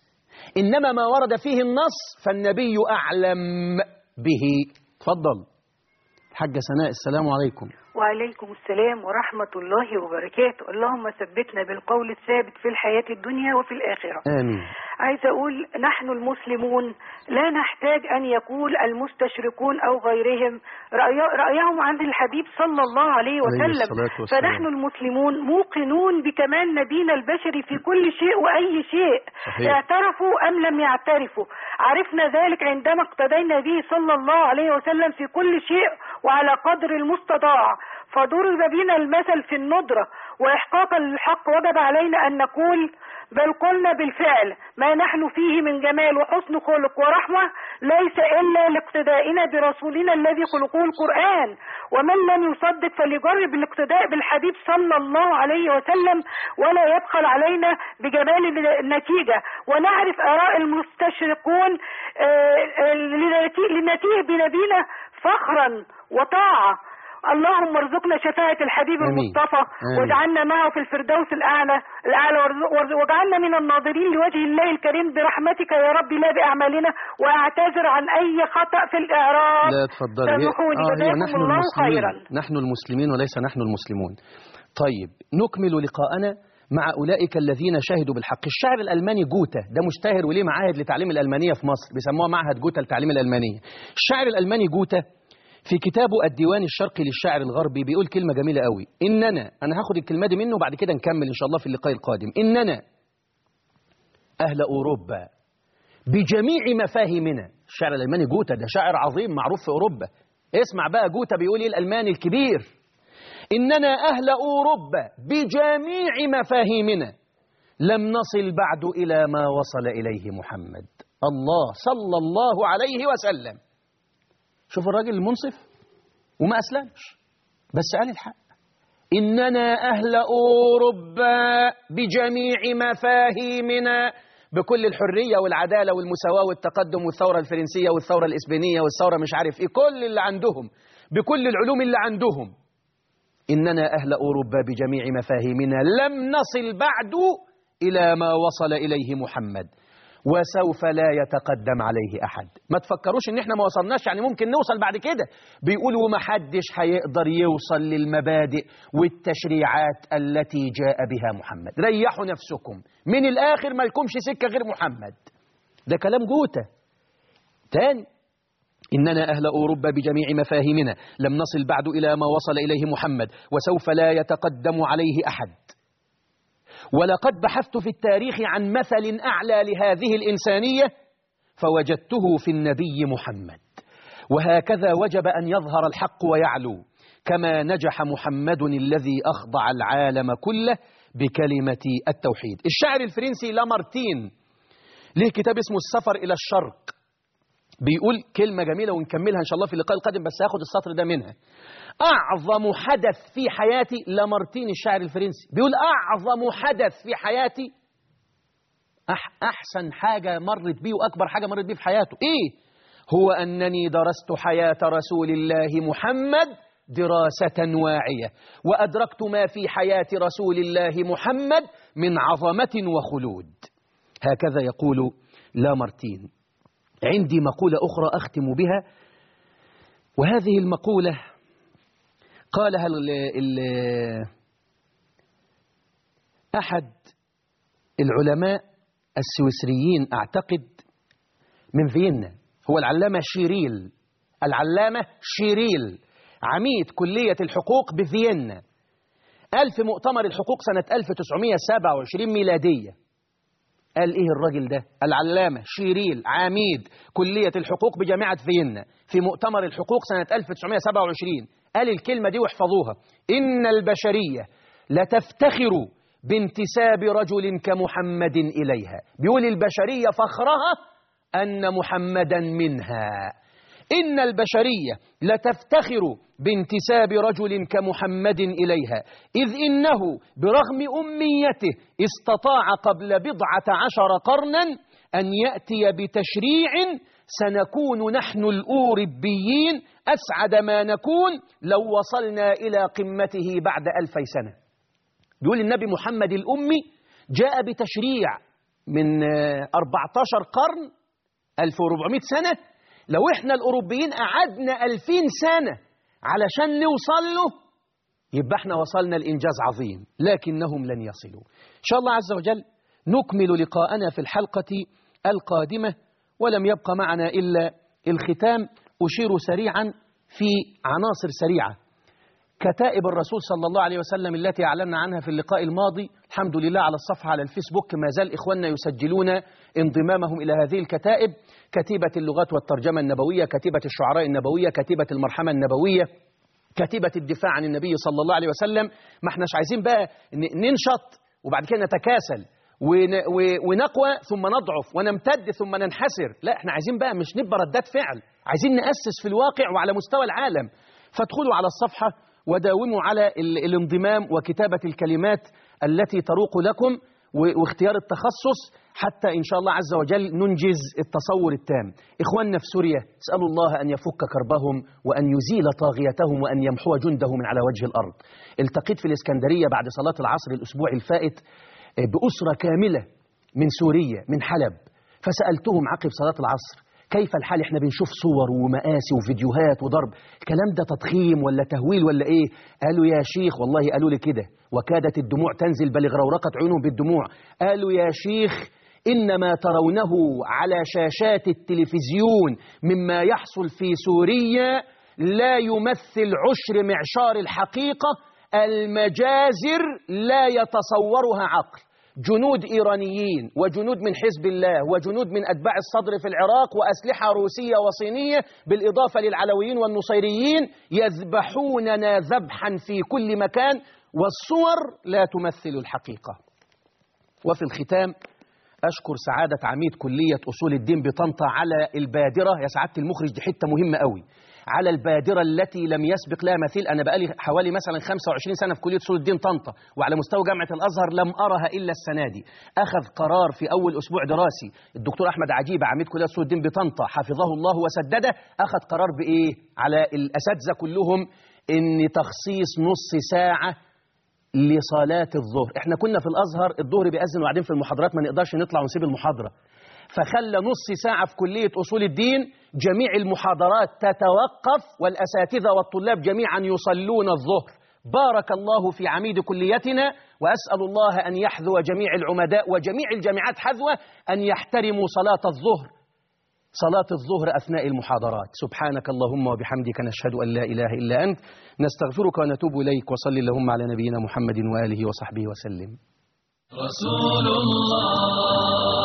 [SPEAKER 1] إنما ما ورد فيه النص فالنبي أعلم به تفضل حاجة سناء السلام عليكم
[SPEAKER 3] وعليكم السلام ورحمة الله وبركاته اللهم ثبتنا بالقول الثابت في الحياة الدنيا وفي الآخرة
[SPEAKER 1] آمين
[SPEAKER 3] عايزة أقول نحن المسلمون لا نحتاج أن يقول المستشرقون أو غيرهم رأي- رأيهم عن الحبيب صلى الله عليه
[SPEAKER 1] عليه
[SPEAKER 3] وسلم
[SPEAKER 1] الصلاة والسلام.
[SPEAKER 3] فنحن المسلمون موقنون بكمال نبينا البشري في كل شيء وأي شيء
[SPEAKER 1] صحيح.
[SPEAKER 3] اعترفوا أم لم يعترفوا عرفنا ذلك عندما اقتدينا به صلى الله عليه وسلم في كل شيء وعلى قدر المستطاع فضرب بنا المثل في الندرة وإحقاقا للحق وجب علينا أن نقول بل قلنا بالفعل ما نحن فيه من جمال وحسن خلق ورحمة ليس إلا لاقتدائنا برسولنا الذي خلقه القرآن ومن لم يصدق فليجرب الاقتداء بالحبيب صلى الله عليه وسلم ولا يبخل علينا بجمال النتيجة ونعرف آراء المستشرقون آه، آه، لنتي- لنتيه بنبينا فخرا وطاعة اللهم ارزقنا شفاعة الحبيب
[SPEAKER 1] آمين.
[SPEAKER 3] المصطفى
[SPEAKER 1] آمين.
[SPEAKER 3] واجعلنا معه في الفردوس الأعلى الأعلى وارزق- وارزق- واجعلنا من الناظرين لوجه الله الكريم برحمتك يا رب لا بأعمالنا وأعتذر عن أي خطأ في الإعراب
[SPEAKER 1] لا تفضلي
[SPEAKER 3] سامحوني
[SPEAKER 1] آه هي
[SPEAKER 3] جزاكم
[SPEAKER 1] نحن
[SPEAKER 3] الله
[SPEAKER 1] المسلمين
[SPEAKER 3] خيرا
[SPEAKER 1] نحن المسلمين وليس نحن المسلمون طيب نكمل لقاءنا مع أولئك الذين شهدوا بالحق الشاعر الألماني جوتا ده مشتهر وليه معاهد لتعليم الألمانية في مصر بيسموها معهد جوتا لتعليم الألمانية الشاعر الألماني جوتا في كتابه الديوان الشرقي للشاعر الغربي بيقول كلمة جميلة قوي إننا أنا هاخد الكلمة دي منه وبعد كده نكمل إن شاء الله في اللقاء القادم إننا أهل أوروبا بجميع مفاهيمنا الشاعر الألماني جوتا ده شاعر عظيم معروف في أوروبا اسمع بقى جوتا بيقول إيه الألماني الكبير إننا أهل أوروبا بجميع مفاهيمنا لم نصل بعد إلى ما وصل إليه محمد الله صلى الله عليه وسلم شوف الراجل المنصف وما أسلمش بس قال الحق إننا أهل أوروبا بجميع مفاهيمنا بكل الحرية والعدالة والمساواة والتقدم والثورة الفرنسية والثورة الإسبانية والثورة مش عارف إيه كل اللي عندهم بكل العلوم اللي عندهم إننا أهل أوروبا بجميع مفاهيمنا لم نصل بعد إلى ما وصل إليه محمد وسوف لا يتقدم عليه أحد ما تفكروش إن إحنا ما وصلناش يعني ممكن نوصل بعد كده بيقولوا وما حدش هيقدر يوصل للمبادئ والتشريعات التي جاء بها محمد ريحوا نفسكم من الآخر ما لكمش سكة غير محمد ده كلام جوته تاني إننا أهل أوروبا بجميع مفاهيمنا لم نصل بعد إلى ما وصل إليه محمد وسوف لا يتقدم عليه أحد ولقد بحثت في التاريخ عن مثل أعلى لهذه الإنسانية فوجدته في النبي محمد وهكذا وجب أن يظهر الحق ويعلو كما نجح محمد الذي أخضع العالم كله بكلمة التوحيد الشاعر الفرنسي لامارتين له كتاب اسمه السفر إلى الشرق بيقول كلمة جميلة ونكملها إن شاء الله في اللقاء القادم بس هاخد السطر ده منها أعظم حدث في حياتي لامارتين الشاعر الفرنسي بيقول أعظم حدث في حياتي أح أحسن حاجة مرت بيه وأكبر حاجة مرت بيه في حياته إيه هو أنني درست حياة رسول الله محمد دراسة واعية وأدركت ما في حياة رسول الله محمد من عظمة وخلود هكذا يقول لامارتين عندي مقولة أخرى أختم بها وهذه المقولة قالها ال ال أحد العلماء السويسريين أعتقد من فيينا هو العلامة شيريل العلامة شيريل عميد كلية الحقوق بفيينا قال في مؤتمر الحقوق سنة 1927 ميلادية قال إيه الراجل ده العلامة شيريل عميد كلية الحقوق بجامعة فيينا في مؤتمر الحقوق سنة 1927 قال الكلمة دي واحفظوها إن البشرية لتفتخر بانتساب رجل كمحمد إليها بيقول البشرية فخرها أن محمدا منها إن البشرية لتفتخر بانتساب رجل كمحمد إليها إذ إنه برغم أميته استطاع قبل بضعة عشر قرنا أن يأتي بتشريع سنكون نحن الأوروبيين أسعد ما نكون لو وصلنا إلى قمته بعد ألفي سنة يقول النبي محمد الأمي جاء بتشريع من 14 قرن 1400 سنة لو احنا الأوروبيين قعدنا 2000 سنة علشان نوصل له يبقى احنا وصلنا لإنجاز عظيم لكنهم لن يصلوا إن شاء الله عز وجل نكمل لقاءنا في الحلقة القادمة ولم يبق معنا إلا الختام أشير سريعا في عناصر سريعة كتائب الرسول صلى الله عليه وسلم التي أعلنا عنها في اللقاء الماضي الحمد لله على الصفحة على الفيسبوك ما زال إخواننا يسجلون انضمامهم إلى هذه الكتائب كتيبة اللغات والترجمة النبوية كتيبة الشعراء النبوية كتيبة المرحمة النبوية كتيبة الدفاع عن النبي صلى الله عليه وسلم ما احناش عايزين بقى ننشط وبعد كده نتكاسل ونقوى ثم نضعف ونمتد ثم ننحسر لا احنا عايزين بقى مش نبقى ردات فعل عايزين نأسس في الواقع وعلى مستوى العالم فادخلوا على الصفحة وداوموا على الانضمام وكتابة الكلمات التي تروق لكم واختيار التخصص حتى إن شاء الله عز وجل ننجز التصور التام إخواننا في سوريا اسألوا الله أن يفك كربهم وأن يزيل طاغيتهم وأن يمحو جنده من على وجه الأرض التقيت في الإسكندرية بعد صلاة العصر الأسبوع الفائت بأسرة كاملة من سوريا من حلب فسألتهم عقب صلاة العصر كيف الحال احنا بنشوف صور ومآسي وفيديوهات وضرب الكلام ده تضخيم ولا تهويل ولا ايه قالوا يا شيخ والله قالوا لي كده وكادت الدموع تنزل بل غرورقت عيونهم بالدموع قالوا يا شيخ إنما ترونه على شاشات التلفزيون مما يحصل في سوريا لا يمثل عشر معشار الحقيقة المجازر لا يتصورها عقل جنود إيرانيين وجنود من حزب الله وجنود من أتباع الصدر في العراق وأسلحة روسية وصينية بالإضافة للعلويين والنصيريين يذبحوننا ذبحا في كل مكان والصور لا تمثل الحقيقة وفي الختام أشكر سعادة عميد كلية أصول الدين بطنطا على البادرة يا سعادة المخرج دي حتة مهمة قوي على البادرة التي لم يسبق لها مثيل أنا بقالي حوالي مثلا 25 سنة في كلية أصول الدين طنطا وعلى مستوى جامعة الأزهر لم أرها إلا السنة دي أخذ قرار في أول أسبوع دراسي الدكتور أحمد عجيب عميد كلية أصول الدين بطنطا حفظه الله وسدده أخذ قرار بإيه على الأساتذة كلهم إن تخصيص نص ساعة لصلاة الظهر احنا كنا في الأزهر الظهر بيأذن وبعدين في المحاضرات ما نقدرش نطلع ونسيب المحاضرة فخلى نص ساعة في كلية أصول الدين جميع المحاضرات تتوقف والأساتذة والطلاب جميعا يصلون الظهر بارك الله في عميد كليتنا وأسأل الله أن يحذو جميع العمداء وجميع الجامعات حذوة أن يحترموا صلاة الظهر صلاة الظهر أثناء المحاضرات سبحانك اللهم وبحمدك نشهد أن لا إله إلا أنت نستغفرك ونتوب إليك وصل اللهم على نبينا محمد وآله وصحبه وسلم
[SPEAKER 4] رسول الله